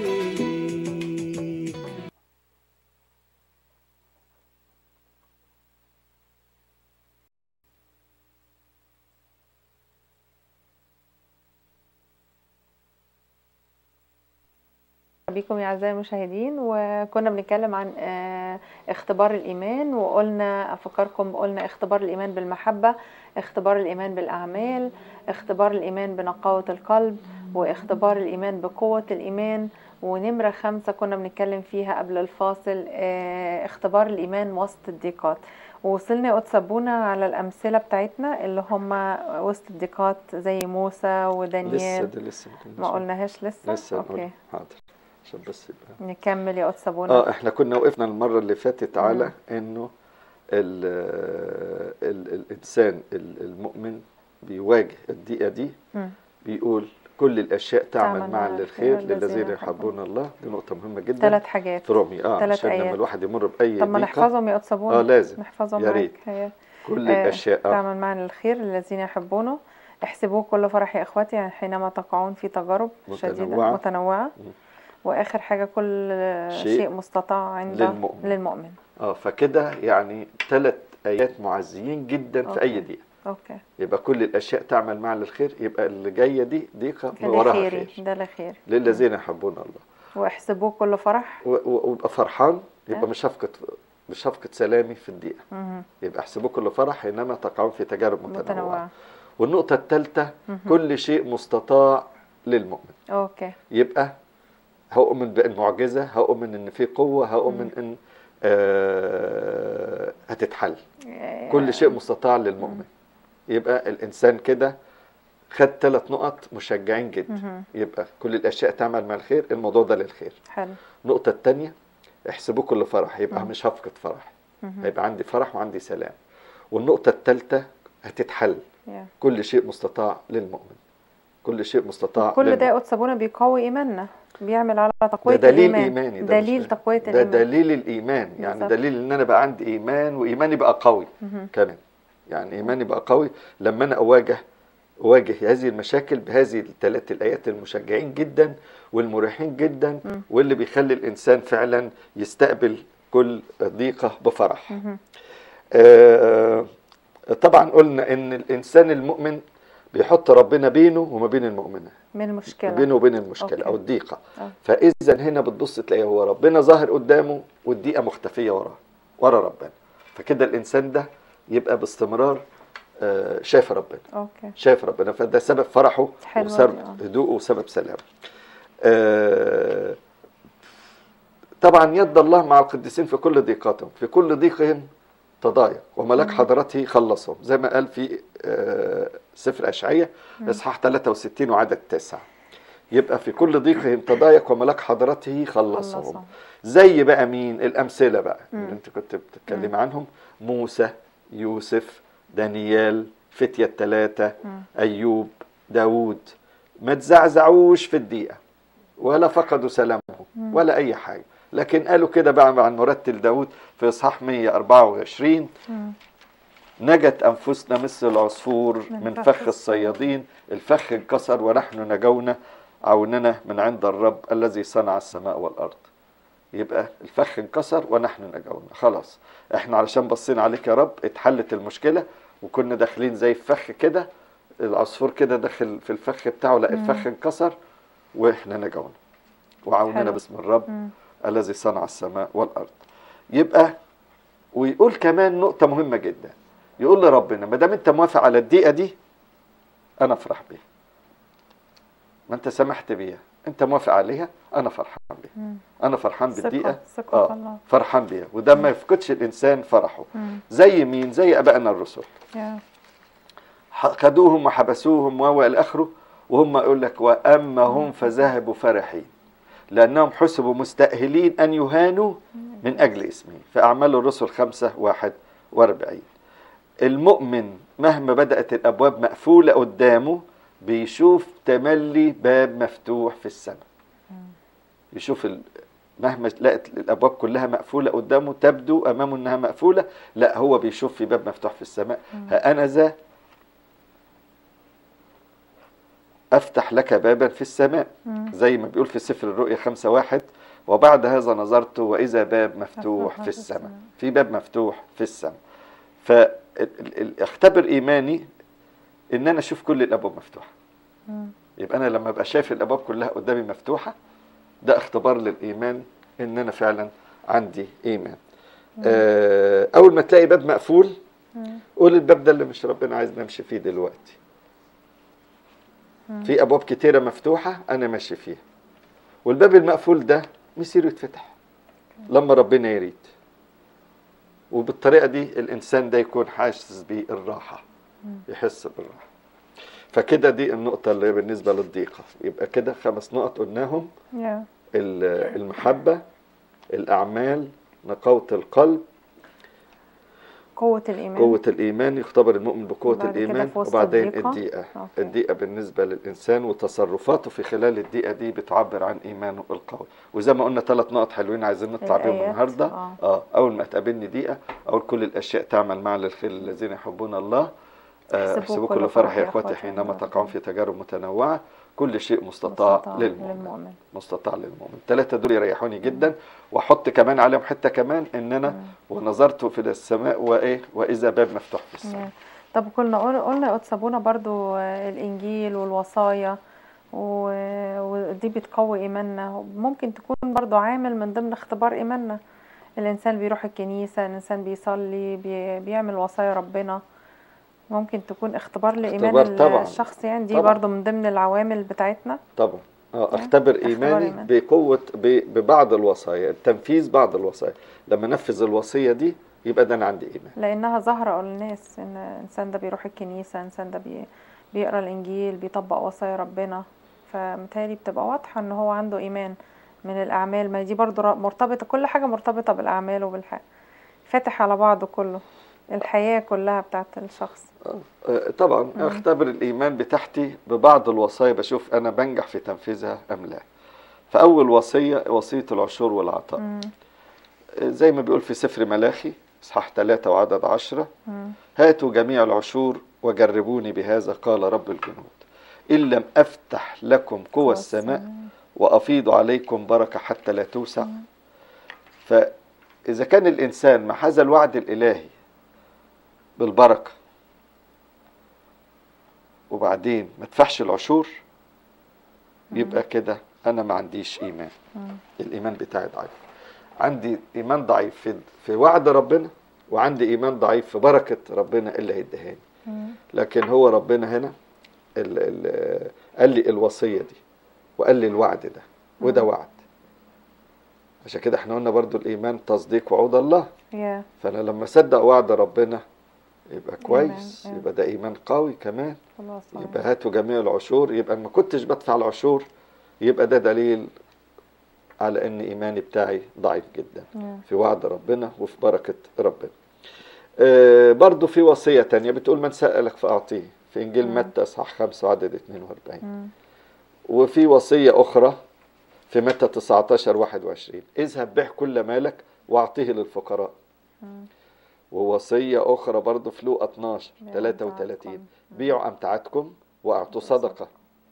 S1: بكم يا أعزائي المشاهدين وكنا بنتكلم عن آه، اختبار الإيمان وقلنا أفكركم قلنا اختبار الإيمان بالمحبة اختبار الإيمان بالأعمال اختبار الإيمان بنقاوة القلب واختبار الإيمان بقوة الإيمان ونمرة خمسة كنا بنتكلم فيها قبل الفاصل آه، اختبار الإيمان وسط الضيقات ووصلنا يا قدس أبونا على الأمثلة بتاعتنا اللي هم وسط الضيقات زي موسى
S2: لسه
S1: ودانيال
S2: ده لسه ما
S1: ما
S2: كناش-
S1: قلناش لسه
S2: لسه
S1: اوكي
S2: نقول حاضر عشان بس يبقى
S1: نكمل يا قدس أبونا
S2: اه احنا كنا وقفنا المره اللي فاتت على انه ال ال الانسان ال- المؤمن بيواجه الضيقه دي
S1: مم.
S2: بيقول كل الاشياء تعمل
S1: تعمل
S2: معا
S1: معا
S2: للخير
S1: للخير
S2: للذين
S1: الذين
S2: يحبون الله دي نقطه مهمه جدا
S1: ثلاث حاجات
S2: في رومي اه
S1: تلات
S2: عشان لما
S1: آيات.
S2: الواحد يمر باي
S1: طب ما
S2: ضيقه
S1: نحفظهم يا قدس أبونا
S2: اه لازم
S1: نحفظهم
S2: يا
S1: معاك
S2: ريت.
S1: هي
S2: كل
S1: آه،
S2: الاشياء اه
S1: تعمل معنا للخير الذين يحبونه احسبوه كل فرح يا اخواتي يعني حينما تقعون في تجارب شديدة
S2: متنوعة.
S1: متنوعة
S2: مم.
S1: واخر حاجة كل
S2: شيء
S1: شيء مستطاع عند
S2: للمؤمن.
S1: للمؤمن
S2: اه فكده يعني ثلاث ايات معزيين جدا في اي
S1: أوكي.
S2: ضيقه
S1: اوكي
S2: يبقى كل الاشياء تعمل معا للخير يبقى اللي جايه دي ضيقه
S1: ده
S2: وراها
S1: خيري
S2: خير
S1: ده لخير
S2: للذين يحبون الله
S1: واحسبوه كل فرح
S2: و- و- وابقى فرحان يبقى
S1: آه.
S2: مش هفقد مش هفقد سلامي في الدقيقة
S1: مهم.
S2: يبقى احسبوا كل فرح حينما تقعون في تجارب متنوعة
S1: متنوعة
S2: والنقطة الثالثة
S1: مهم.
S2: كل شيء مستطاع للمؤمن
S1: اوكي
S2: يبقى هؤمن بالمعجزة هؤمن ان في قوة هؤمن ان آه هتتحل كل شيء مستطاع للمؤمن يبقى الانسان كده خد ثلاث نقط مشجعين جدا
S1: مهم.
S2: يبقى كل الاشياء تعمل مع الخير الموضوع ده للخير
S1: حلو
S2: النقطة الثانية احسبوا كل فرح يبقى
S1: مم.
S2: مش هفقد فرح
S1: مهم.
S2: هيبقى عندي فرح وعندي سلام والنقطة الثالثة هتتحل
S1: يا.
S2: كل شيء مستطاع للمؤمن كل شيء مستطاع
S1: كل ده
S2: للمؤمن.
S1: يا قدس ابونا بيقوي ايماننا بيعمل على
S2: ده
S1: تقوية
S2: دليل
S1: الايمان
S2: ايماني ده مش-
S1: دليل تقوية
S2: ده
S1: الايمان
S2: دليل الايمان يعني
S1: بالظبط.
S2: دليل ان انا بقى عندي ايمان وايماني بقى قوي
S1: مهم.
S2: كمان يعني ايماني بقى قوي لما انا اواجه اواجه هذه المشاكل بهذه الثلاث الايات المشجعين جدا والمريحين جدا
S1: مم.
S2: واللي بيخلي الانسان فعلا يستقبل كل ضيقه بفرح
S1: مهم.
S2: آه، طبعا قلنا ان الانسان المؤمن بيحط ربنا بينه وما بين المؤمنه
S1: من المشكلة
S2: بينه وبين المشكله
S1: أوكي.
S2: او الضيقه
S1: آه.
S2: فاذا هنا بتبص تلاقيه هو ربنا ظاهر قدامه والضيقه مختفيه وراه ورا ربنا فكده الانسان ده يبقى باستمرار آه، شايف ربنا
S1: اوكي
S2: شايف ربنا فده سبب فرحه
S1: حلوة
S2: وسبب
S1: دي، آه.
S2: هدوءه وسبب سلامه آه، طبعا يد الله مع القديسين في كل ضيقاتهم في كل ضيقهم تضايق وملاك
S1: مم.
S2: حضرته خلصهم زي ما قال في آه، سفر أشعية
S1: مم.
S2: إصحاح 63 وعدد 9 يبقى في كل ضيقهم تضايق وملاك حضرته خلصهم
S1: خلصهم
S2: زي بقى مين الأمثلة بقى
S1: مم.
S2: اللي أنت كنت بتتكلم عنهم موسى يوسف دانيال فتية الثلاثة
S1: مم.
S2: أيوب داود ما تزعزعوش في الدقيقة ولا فقدوا سلامهم
S1: مم.
S2: ولا أي حاجة لكن قالوا كده بقى عن مرتل داود في إصحاح 124
S1: مم.
S2: نجت أنفسنا مثل العصفور
S1: من
S2: من
S1: فخ
S2: فخ الصيادين الفخ انكسر ونحن نجونا عوننا من عند الرب الذي صنع السماء والأرض يبقى الفخ انكسر ونحن نجونا خلاص احنا علشان بصينا عليك يا رب اتحلت المشكلة وكنا داخلين زي الفخ كده العصفور كده داخل في الفخ بتاعه لا
S1: مم.
S2: الفخ انكسر واحنا نجونا وعوننا
S1: حلو.
S2: باسم الرب
S1: مم.
S2: الذي صنع السماء والارض يبقى ويقول كمان نقطة مهمة جدا يقول لربنا ما دام انت موافق على الدقيقة دي انا افرح بيها ما انت سمحت بيها انت موافق عليها انا فرحان بيها
S1: مم.
S2: انا فرحان بالدقيقة
S1: ثقة ثقة
S2: اه
S1: في الله
S2: فرحان بيها وده ما يفقدش الانسان فرحه
S1: مم.
S2: زي مين زي ابائنا الرسل
S1: يا.
S2: ح- خدوهم وحبسوهم و الى اخره وهم يقول لك واما هم فذهبوا فرحين لانهم حسبوا مستاهلين ان يهانوا من اجل اسمه في اعمال الرسل خمسة واحد واربعين المؤمن مهما بدات الابواب مقفوله قدامه بيشوف تملي باب مفتوح في السماء يشوف ال... مهما لقت الابواب كلها مقفوله قدامه تبدو امامه انها مقفوله لا هو بيشوف في باب مفتوح في السماء ها انا ذا افتح لك بابا في السماء
S1: مم.
S2: زي ما بيقول في سفر الرؤيا خمسة واحد وبعد هذا نظرت وإذا باب مفتوح
S1: مفتوح
S2: في
S1: في
S2: السماء
S1: السماء.
S2: في باب مفتوح في السماء فاختبر إيماني إن أنا أشوف كل الأبواب مفتوحة
S1: مم.
S2: يبقى أنا لما أبقى شايف الأبواب كلها قدامي مفتوحة ده اختبار للايمان ان انا فعلا عندي ايمان آه، اول ما تلاقي باب مقفول
S1: مم.
S2: قول الباب ده اللي مش ربنا عايز نمشي فيه دلوقتي في ابواب كتيره مفتوحه انا ماشي فيها والباب المقفول ده مصيره يتفتح لما ربنا يريد وبالطريقه دي الانسان ده يكون حاسس بالراحه يحس بالراحه فكده دي النقطه اللي بالنسبه للضيقه يبقى كده خمس نقط قلناهم
S1: يا
S2: ال- المحبه الاعمال نقاوه القلب
S1: قوة الإيمان
S2: قوة الإيمان يختبر المؤمن بقوة
S1: وبعد كده
S2: الإيمان
S1: في وسط
S2: وبعدين
S1: الضيقة.
S2: الدقيقة
S1: أوكي.
S2: الدقيقة بالنسبة للإنسان وتصرفاته في خلال الدقيقة دي بتعبر عن إيمانه القوي وزي ما قلنا ثلاث نقط حلوين عايزين نطلع بيهم
S1: الآيات،
S2: النهاردة
S1: آه.
S2: آه أول ما تقابلني دقيقة أقول كل الأشياء تعمل معا للخير الذين يحبون الله آه،
S1: احسبوا
S2: احسبوا
S1: كل
S2: كل
S1: فرح
S2: فرح
S1: يا
S2: يا إخوتي
S1: إخوتي
S2: حينما
S1: عند
S2: تقعون في تجارب متنوعة كل شيء مستطاع,
S1: مستطاع
S2: للمؤمن
S1: للمؤمن
S2: مستطاع للمؤمن الثلاثة دول يريحوني جدا واحط كمان عليهم حتة كمان ان انا ونظرت في السماء وايه واذا باب مفتوح في السماء
S1: يا. طب كنا قل- قلنا يا قدس ابونا برضو آه، الانجيل والوصايا و- ودي بتقوي ايماننا ممكن تكون برضو عامل من ضمن اختبار ايماننا الانسان بيروح الكنيسه الانسان بيصلي بي بيعمل وصايا ربنا ممكن تكون اختبار لايمان
S2: اختبار طبعاً.
S1: الشخص يعني دي
S2: طبعاً.
S1: برضو من ضمن العوامل بتاعتنا
S2: طبعا اه اختبر
S1: اختبار
S2: ايماني
S1: إيمان.
S2: بقوه ب- ببعض الوصايا تنفيذ بعض الوصايا لما انفذ الوصيه دي يبقى ده انا عندي ايمان
S1: لانها ظاهره للناس ان الانسان ده بيروح الكنيسه الانسان ده بي بيقرا الانجيل بيطبق وصايا ربنا فمتهيألي بتبقى واضحه ان هو عنده ايمان من الاعمال ما دي برضو ر- مرتبطه كل حاجه مرتبطه بالاعمال وبالحياه فاتح على بعضه كله الحياه كلها بتاعت الشخص
S2: آه، طبعا اختبر الايمان بتاعتي ببعض الوصايا بشوف انا بنجح في تنفيذها ام لا فاول وصيه وصيه العشور والعطاء
S1: مم.
S2: آه، زي ما بيقول في سفر ملاخي اصحاح 3 وعدد عشرة
S1: مم.
S2: هاتوا جميع العشور وجربوني بهذا قال رب الجنود إن لم أفتح لكم قوى السماء وأفيض عليكم بركة حتى لا توسع فإذا كان الإنسان مع هذا الوعد الإلهي بالبركة وبعدين ما تفحش العشور يبقى كده أنا ما عنديش إيمان
S1: مم.
S2: الإيمان بتاعي ضعيف عندي إيمان ضعيف في, في وعد ربنا وعندي إيمان ضعيف في بركة ربنا اللي هيديهاني
S1: مم.
S2: لكن هو ربنا هنا ال ال قال لي الوصية دي وقال لي الوعد ده وده وعد عشان كده احنا قلنا برضو الإيمان تصديق وعود الله
S1: يا
S2: فأنا لما أصدق وعد ربنا يبقى كويس
S1: إيمان.
S2: يبقى ده إيمان قوي كمان
S1: خلاص
S2: يبقى هاتوا جميع العشور يبقى ما كنتش بدفع العشور يبقى ده دليل على ان ايماني بتاعي ضعيف جدا
S1: يا.
S2: في وعد ربنا وفي بركة ربنا آه، برضو في وصية تانية بتقول من سألك فأعطيه في إنجيل
S1: مم.
S2: متى إصحاح 5 عدد 42
S1: مم.
S2: وفي وصية أخرى في متى 19 21 اذهب بيع كل مالك واعطيه للفقراء
S1: مم.
S2: ووصية أخرى برضو في لوقا 12
S1: بيعوا
S2: 33
S1: أمتعتكم.
S2: بيعوا أمتعتكم وأعطوا صدقة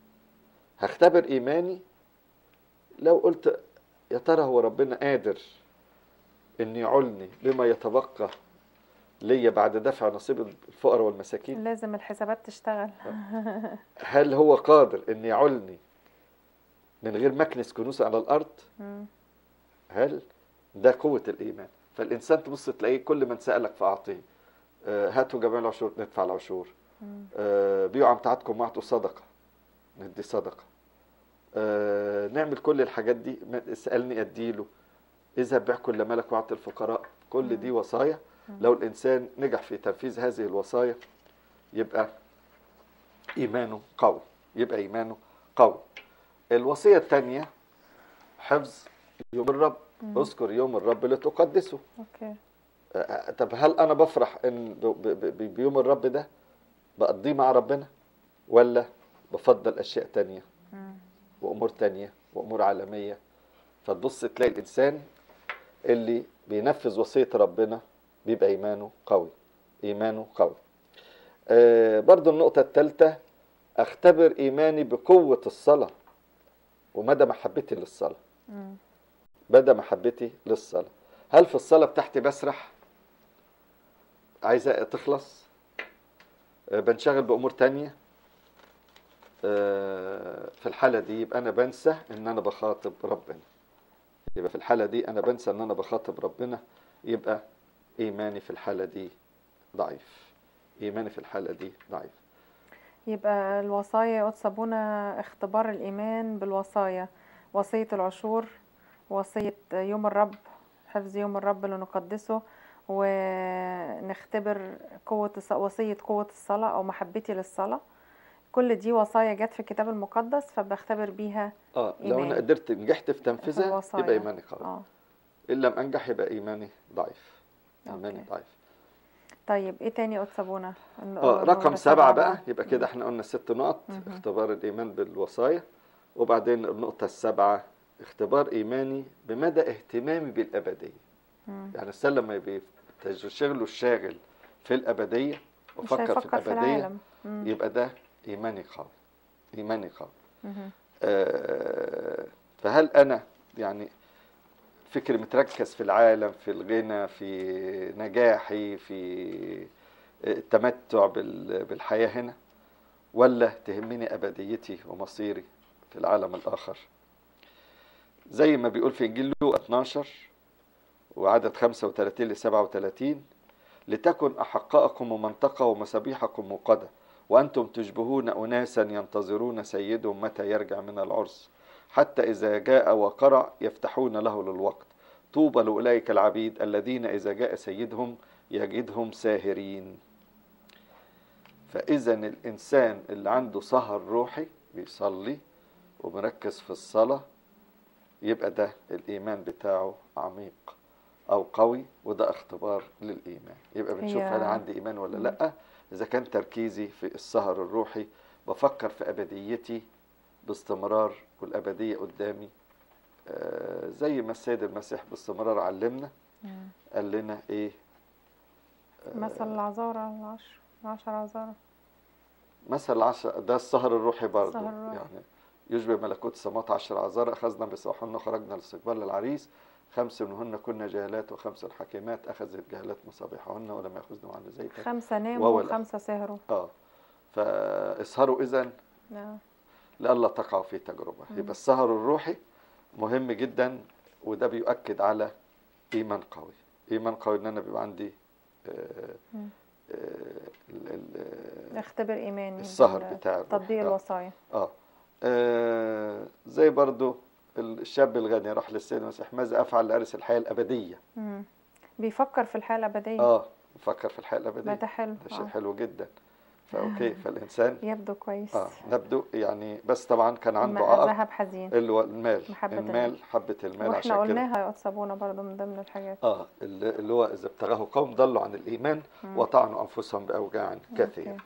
S2: هختبر إيماني لو قلت يا ترى هو ربنا قادر إن يعلني بما يتبقى ليا بعد دفع نصيب الفقراء والمساكين
S1: لازم الحسابات تشتغل
S2: هل هو قادر إن يعلني من غير ما أكنس كنوسي على الأرض
S1: مم.
S2: هل ده قوة الإيمان فالإنسان تبص تلاقيه كل من سألك فأعطيه آه، هاتوا جميع العشور ندفع العشور
S1: مم.
S2: آه، بيعوا أمتعتكم واعطوا صدقة ندي صدقة آه، نعمل كل الحاجات دي ما- اسألني أديله اذهب بيع كل مالك واعطي الفقراء كل دي وصايا لو الإنسان نجح في تنفيذ هذه الوصايا يبقى إيمانه قوي يبقى إيمانه قوي الوصية الثانية حفظ يوم الرب
S1: مم.
S2: اذكر يوم الرب لتقدسه
S1: اوكي
S2: آه، طب هل انا بفرح ان ب- ب- ب- بيوم الرب ده بقضيه مع ربنا ولا بفضل اشياء تانية
S1: مم.
S2: وامور تانية وامور عالمية فتبص تلاقي الانسان اللي بينفذ وصية ربنا بيبقى ايمانه قوي ايمانه قوي آه برضو النقطة الثالثة اختبر ايماني بقوة الصلاة ومدى محبتي للصلاة
S1: مم.
S2: مدى محبتي للصلاة هل في الصلاة بتاعتي بسرح عايزة تخلص آه، بنشغل بأمور تانية آه، في الحالة دي يبقى أنا بنسى إن أنا بخاطب ربنا يبقى في الحالة دي أنا بنسى إن أنا بخاطب ربنا يبقى إيماني في الحالة دي ضعيف إيماني في الحالة دي ضعيف
S1: يبقى الوصايا يا قدس أبونا اختبار الإيمان بالوصايا وصية العشور وصية يوم الرب حفظ يوم الرب لنقدسه ونختبر قوة الص- وصية قوة الصلاة أو محبتي للصلاة كل دي وصايا جت في الكتاب المقدس فبختبر بيها
S2: اه لو
S1: إيمان.
S2: انا قدرت نجحت في تنفيذها
S1: الوصايا.
S2: يبقى ايماني قوي
S1: اه
S2: ان لم انجح يبقى ايماني ضعيف ايماني
S1: أوكي.
S2: ضعيف
S1: طيب ايه تاني يا قدس أبونا الن-
S2: اه رقم
S1: النمرة
S2: سبعة بقى
S1: بقى.
S2: يبقى كده احنا قلنا ست نقط
S1: مهم.
S2: اختبار الايمان بالوصايا وبعدين النقطة السابعة اختبار ايماني بمدى اهتمامي بالابدية
S1: مم.
S2: يعني الانسان لما يبقى شغله الشاغل في الابدية
S1: مش
S2: وفكر في
S1: هيفكر في
S2: الابدية
S1: العالم مم.
S2: يبقى ده ايماني قوي ايماني قوي
S1: مهم.
S2: آه، فهل انا يعني فكري متركز في العالم في الغنى في نجاحي في التمتع بال- بالحياة هنا ولا تهمني أبديتي ومصيري في العالم الآخر زي ما بيقول في إنجيل لوقا 12 وعدد 35 ل 37 لتكن أحقاءكم ومنطقة ومسابيحكم موقدة وأنتم تشبهون أناسا ينتظرون سيدهم متى يرجع من العرس حتى إذا جاء وقرع يفتحون له للوقت طوبى لأولئك العبيد الذين إذا جاء سيدهم يجدهم ساهرين فإذا الإنسان اللي عنده سهر روحي بيصلي ومركز في الصلاة يبقى ده الإيمان بتاعه عميق أو قوي وده اختبار للإيمان يبقى بنشوف
S1: هي-
S2: أنا عندي إيمان ولا لأ إذا كان تركيزي في السهر الروحي بفكر في أبديتي باستمرار والأبدية قدامي آه، زي ما السيد المسيح باستمرار علمنا
S1: مم.
S2: قال لنا إيه آه،
S1: مثل العذارى العشر العشر عذارى
S2: مثل عشر ده السهر الروحي برضه
S1: السهر الروحي.
S2: يعني يشبه ملكوت السماوات عشر عذارى أخذنا بصباحهن وخرجنا لاستقبال العريس خمس منهن كنا جاهلات وخمس حكيمات أخذت جاهلات مصابيحهن ولم يأخذن معنا زيتا
S1: خمسة ناموا
S2: وهو الأخ.
S1: وخمسة سهروا
S2: اه فاسهروا إذا
S1: آه.
S2: لئلا تقعوا في تجربة
S1: مم.
S2: يبقى السهر الروحي مهم جدا وده بيؤكد على إيمان قوي إيمان قوي إن أنا بيبقى عندي آه،
S1: مم.
S2: آه، ال- ال-
S1: اختبر إيماني
S2: السهر
S1: بال-
S2: بتاع الروح.
S1: تطبيق
S2: آه.
S1: الوصايا
S2: آه. آه زي برضو الشاب الغني راح للسيد المسيح ماذا أفعل لأرث الحياة الأبدية
S1: مم. بيفكر في الحياة الأبدية
S2: آه فكر في الحياة
S1: ما
S2: الأبدية
S1: ده حلو
S2: ده شيء
S1: آه.
S2: حلو جدا فأوكي فالإنسان
S1: يبدو كويس
S2: آه نبدو يعني بس طبعا كان عنده
S1: ما-
S2: عائق
S1: ذهب حزين
S2: اللي هو المال
S1: محبة
S2: المال
S1: المال.
S2: حبة المال
S1: واحنا
S2: عشان كده
S1: قلناها يا قدس أبونا برضو من ضمن الحاجات
S2: اه اللي اللي هو إذا ابتغاه قوم ضلوا عن الإيمان
S1: مم.
S2: وطعنوا أنفسهم بأوجاع كثيرة
S1: أوكي.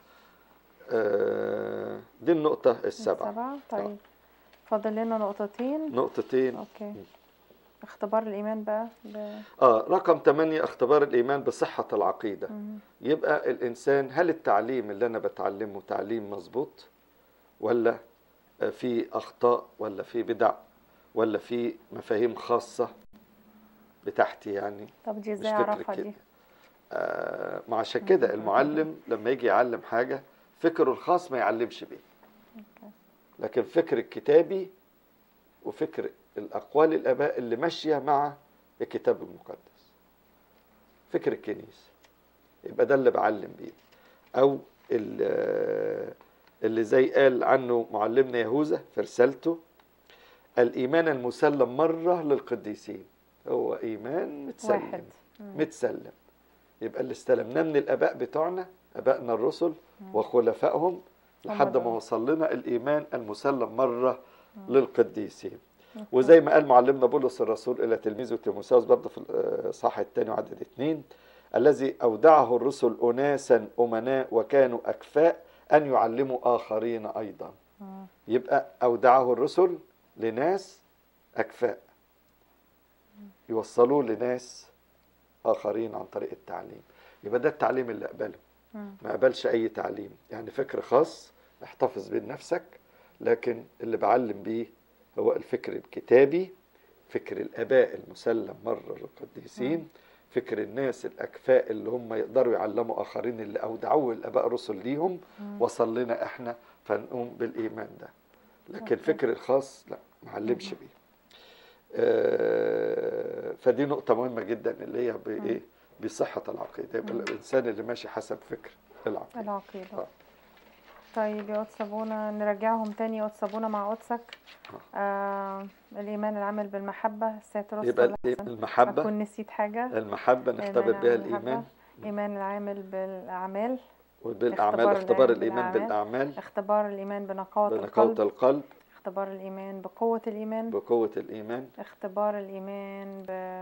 S2: آه دي النقطة السابعة
S1: السبعة طيب فاضل لنا نقطتين
S2: نقطتين
S1: اوكي اختبار الإيمان بقى ب...
S2: اه رقم 8 اختبار الإيمان بصحة العقيدة
S1: مم.
S2: يبقى الإنسان هل التعليم اللي أنا بتعلمه تعليم مظبوط ولا في أخطاء ولا في بدع ولا في مفاهيم خاصة بتاعتي يعني
S1: طب دي
S2: مش
S1: ازاي
S2: فكر
S1: اعرفها
S2: كده.
S1: دي
S2: آه ما عشان كده المعلم لما يجي يعلم حاجة فكره الخاص ما يعلمش بيه
S1: أوكي.
S2: لكن فكر الكتابي وفكر الأقوال الآباء اللي ماشية مع الكتاب المقدس فكر الكنيسة يبقى ده اللي بعلم بيه أو ال- اللي زي قال عنه معلمنا يهوذا في رسالته الإيمان المسلم مرة للقديسين هو إيمان متسلم
S1: واحد مم.
S2: متسلم يبقى اللي استلمناه من الآباء بتوعنا آبائنا الرسل وخلفائهم لحد ما
S1: دول.
S2: وصل لنا الإيمان المسلم مرة
S1: مم.
S2: للقديسين
S1: أوكي.
S2: وزي ما قال معلمنا بولس الرسول إلى تلميذه تيموثاوس برضه في الصح الثاني وعدد اثنين الذي أودعه الرسل أناسا أمناء وكانوا أكفاء أن يعلموا آخرين أيضا
S1: مم.
S2: يبقى أودعه الرسل لناس أكفاء يوصلوه لناس آخرين عن طريق التعليم يبقى ده التعليم اللي أقبله
S1: مم.
S2: ما قبلش أي تعليم يعني فكر خاص احتفظ بيه لنفسك لكن اللي بعلم بيه هو الفكر الكتابي فكر الآباء المسلم مرة للقديسين فكر الناس الأكفاء اللي هم يقدروا يعلموا آخرين اللي أودعوه الآباء الرسل ليهم
S1: مم.
S2: وصل لنا إحنا فنقوم بالإيمان ده لكن الفكر الخاص لا ما علمش بيه آه، فدي نقطة مهمة جدا اللي هي بإيه بصحة العقيدة يبقى
S1: مم.
S2: الإنسان اللي ماشي حسب فكر العقيدة
S1: العقيدة
S2: آه.
S1: طيب يا قدس أبونا نرجعهم تاني يا قدس أبونا مع قدسك آه الإيمان العامل بالمحبة الساتر
S2: يبقى
S1: والصلاة
S2: الإيه؟
S1: أحسن.
S2: المحبة
S1: أكون نسيت حاجة
S2: المحبة نختبر
S1: الإيمان
S2: بها
S1: العامل بالمحبة.
S2: الإيمان
S1: إيمان العامل بالأعمال
S2: وبالأعمال
S1: اختبار
S2: اختبار
S1: الإيمان
S2: الإيمان
S1: بالأعمال.
S2: بالأعمال
S1: اختبار الإيمان بنقاوة
S2: بنقاوة
S1: القلب
S2: القلب
S1: اختبار الإيمان بقوة الإيمان
S2: بقوة الإيمان
S1: اختبار الإيمان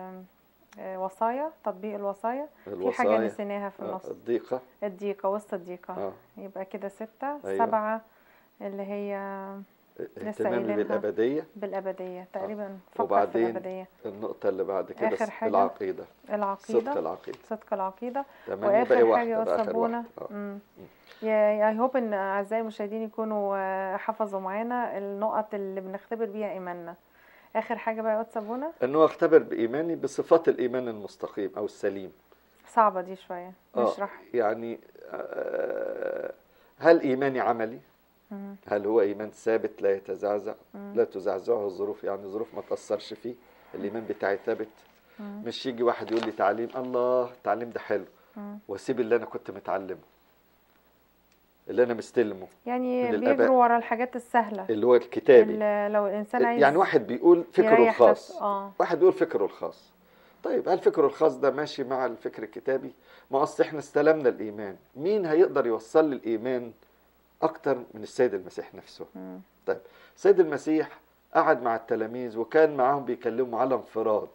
S1: بوصايا تطبيق الوصايا في حاجة
S2: الوصايا
S1: نسيناها في
S2: آه،
S1: النص
S2: الضيقة
S1: الضيقة وسط الضيقة
S2: اه
S1: يبقى كده ستة
S2: أيوة.
S1: سبعة اللي هي
S2: اهتمامي
S1: قايلينها.
S2: بالأبدية بالأبدية
S1: تقريبا فكر في
S2: وبعدين
S1: الأبدية
S2: النقطة اللي بعد كده
S1: آخر
S2: س-
S1: حاجة.
S2: العقيدة صدق
S1: العقيدة
S2: العقيدة
S1: صدق العقيدة
S2: تمام يبقى
S1: واخر حاجه
S2: واحدة
S1: يا
S2: بقى
S1: استاذ
S2: آخر
S1: بونا
S2: واحدة. آه.
S1: يا اي هوب ان اعزائي المشاهدين يكونوا آه، حفظوا معانا النقط اللي بنختبر بيها ايماننا اخر حاجه بقى يا استاذ بونا
S2: أنه أختبر بإيماني بصفات الإيمان المستقيم أو السليم
S1: صعبه دي شويه
S2: آه،
S1: نشرح
S2: يعني آه، هل إيماني عملي؟
S1: مم.
S2: هل هو إيمان ثابت لا يتزعزع؟
S1: مم.
S2: لا تزعزعه الظروف يعني الظروف ما تأثرش فيه الإيمان بتاعي ثابت
S1: مم.
S2: مش يجي واحد يقول لي تعليم الله التعليم ده حلو
S1: مم.
S2: واسيب اللي انا كنت متعلمه اللي انا مستلمه
S1: يعني
S2: من الآباء.
S1: بيجروا ورا الحاجات السهله
S2: اللي هو الكتابي
S1: اللي لو الانسان عايز
S2: يعني واحد بيقول فكره
S1: يريح
S2: الخاص
S1: نفسه. اه
S2: واحد بيقول فكره الخاص طيب هل فكره الخاص ده ماشي مع الفكر الكتابي ما اصل احنا استلمنا الايمان مين هيقدر يوصل لي الايمان اكتر من السيد المسيح نفسه
S1: مم.
S2: طيب السيد المسيح قعد مع التلاميذ وكان معاهم بيكلمهم على انفراد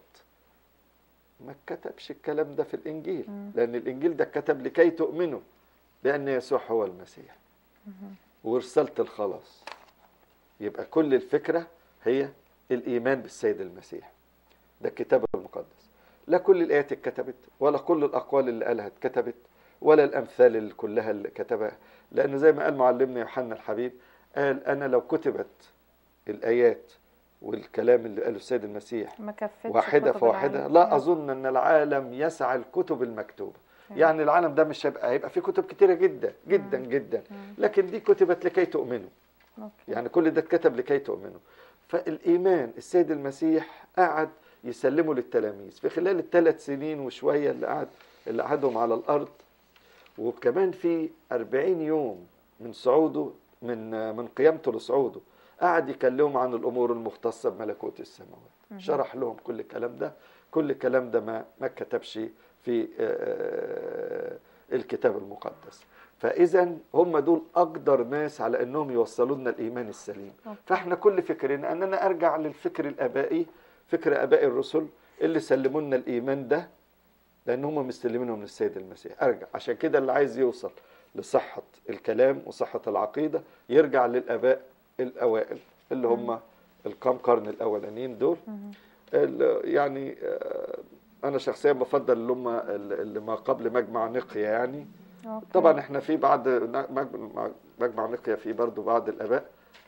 S2: ما كتبش الكلام ده في الانجيل
S1: مم.
S2: لان الانجيل ده كتب لكي تؤمنوا بان يسوع هو المسيح
S1: مم.
S2: ورساله الخلاص يبقى كل الفكره هي الايمان بالسيد المسيح ده الكتاب المقدس لا كل الايات اتكتبت ولا كل الاقوال اللي قالها اتكتبت ولا الامثال اللي كلها اللي كتبها لان زي ما قال معلمنا يوحنا الحبيب قال انا لو كتبت الايات والكلام اللي قاله السيد المسيح
S1: ما كفتش
S2: واحده
S1: كتب
S2: فواحده
S1: العالم.
S2: لا اظن ان العالم يسعى الكتب المكتوبه
S1: مم.
S2: يعني العالم ده مش هيبقى هيبقى فيه كتب كتيره جدا جدا
S1: مم.
S2: جدا
S1: مم.
S2: لكن دي كتبت لكي تؤمنوا
S1: أوكي.
S2: يعني كل ده اتكتب لكي تؤمنوا فالإيمان السيد المسيح قعد يسلمه للتلاميذ في خلال الثلاث سنين وشوية اللي قعد اللي قعدهم على الأرض وكمان في أربعين يوم من صعوده من من قيامته لصعوده قعد يكلمهم عن الأمور المختصة بملكوت السماوات
S1: مهم.
S2: شرح لهم كل الكلام ده كل الكلام ده ما ما كتبش في آه، الكتاب المقدس فاذا هم دول اقدر ناس على انهم يوصلوا لنا الايمان السليم
S1: أوكي.
S2: فاحنا كل فكرنا ان انا ارجع للفكر الابائي فكر اباء الرسل اللي سلموا لنا الايمان ده لان هم مستلمينه من السيد المسيح ارجع عشان كده اللي عايز يوصل لصحه الكلام وصحه العقيده يرجع للاباء الاوائل اللي هم الكام قرن الاولانيين دول
S1: مهم.
S2: ال- يعني آه، انا شخصيا بفضل اللي هم اللي ما قبل مجمع نقيا يعني
S1: أوكي.
S2: طبعا احنا في بعض مجمع مجمع نقيا في برضو بعض الاباء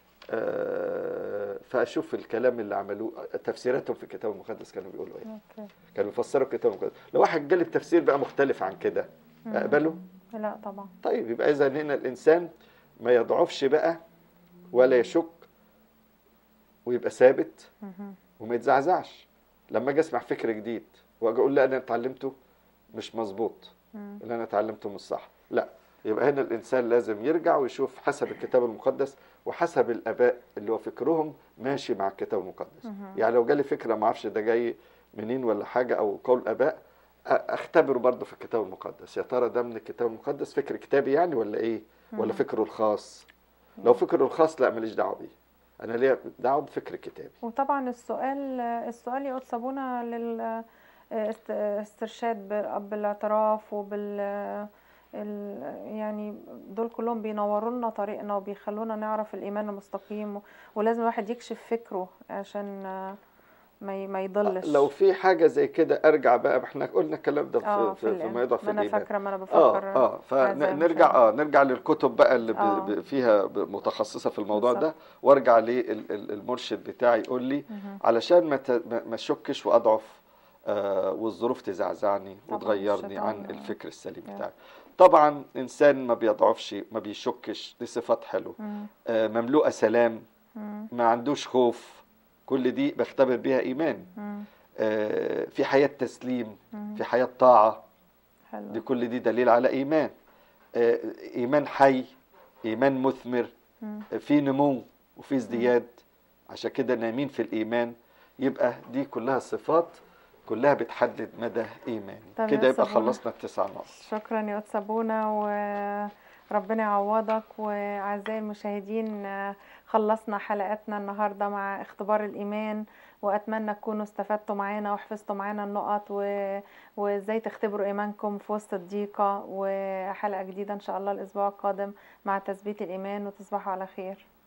S2: آه، فاشوف الكلام اللي عملوه تفسيراتهم في الكتاب المقدس كانوا بيقولوا ايه
S1: اوكي
S2: كانوا بيفسروا الكتاب المقدس لو واحد جالي بتفسير بقى مختلف عن كده
S1: مم.
S2: اقبله
S1: لا طبعا
S2: طيب يبقى اذا هنا الانسان ما يضعفش بقى ولا يشك ويبقى ثابت
S1: مهم.
S2: وما يتزعزعش لما اجي اسمع فكر جديد واجي اقول لا انا اتعلمته مش مظبوط
S1: مم.
S2: اللي انا اتعلمته مش صح لا يبقى هنا الانسان لازم يرجع ويشوف حسب الكتاب المقدس وحسب الاباء اللي هو فكرهم ماشي مع الكتاب المقدس
S1: مهم.
S2: يعني لو جالي فكره ما اعرفش ده جاي منين ولا حاجه او قول اباء أ- اختبره برضه في الكتاب المقدس يا ترى ده من الكتاب المقدس فكر كتابي يعني ولا ايه ولا
S1: مم.
S2: فكره الخاص لو فكره الخاص لا ماليش دعوه بيه انا ليا دعوه بفكر كتابي
S1: وطبعا السؤال السؤال يا قدس ابونا لل است- استرشاد ب- بالاعتراف وبال ال- يعني دول كلهم بينوروا لنا طريقنا وبيخلونا نعرف الايمان المستقيم و- ولازم الواحد يكشف فكره عشان ما ي- ما يضلش
S2: لو في حاجه زي كده ارجع بقى ما احنا قلنا الكلام ده
S1: اه
S2: في, في, في
S1: الإيمان.
S2: ما يضع في
S1: ما انا
S2: الايمان
S1: فاكره ما انا
S2: اه
S1: بفكر
S2: اه
S1: أعزائي
S2: فنرجع
S1: المشاهدين.
S2: اه نرجع للكتب بقى اللي
S1: آه.
S2: ب- ب- فيها ب- متخصصه في الموضوع ده
S1: بالظبط.
S2: وارجع للمرشد بتاعي يقول لي
S1: مهم.
S2: علشان ما ت- ما ما اشكش واضعف آه والظروف تزعزعني
S1: طبعاً
S2: وتغيرني عن
S1: الشيطان، آه.
S2: الفكر السليم
S1: آه.
S2: بتاعي طبعا انسان ما بيضعفش ما بيشكش دي صفات حلوه
S1: مم.
S2: آه مملوءه سلام
S1: مم.
S2: ما عندوش خوف كل دي بختبر بيها ايمان
S1: مم.
S2: آه، في حياه تسليم
S1: مم.
S2: في حياه طاعه دي
S1: حلو
S2: كل دي دليل على ايمان آه، ايمان حي ايمان مثمر
S1: مم.
S2: في نمو وفي ازدياد عشان كده نايمين في الايمان يبقى دي كلها صفات كلها بتحدد مدى ايماني
S1: طب
S2: كده
S1: يا
S2: يبقى
S1: صابونة.
S2: خلصنا التسع نقط
S1: شكرا يا أستاذ سابونا وربنا يعوضك وأعزائي المشاهدين آه، خلصنا حلقتنا النهاردة مع اختبار الإيمان وأتمنى تكونوا استفدتوا معانا وحفظتوا معانا النقط و... وإزاي تختبروا إيمانكم في وسط الضيقة وحلقة جديدة إن شاء الله الأسبوع القادم مع تثبيت الإيمان وتصبحوا على خير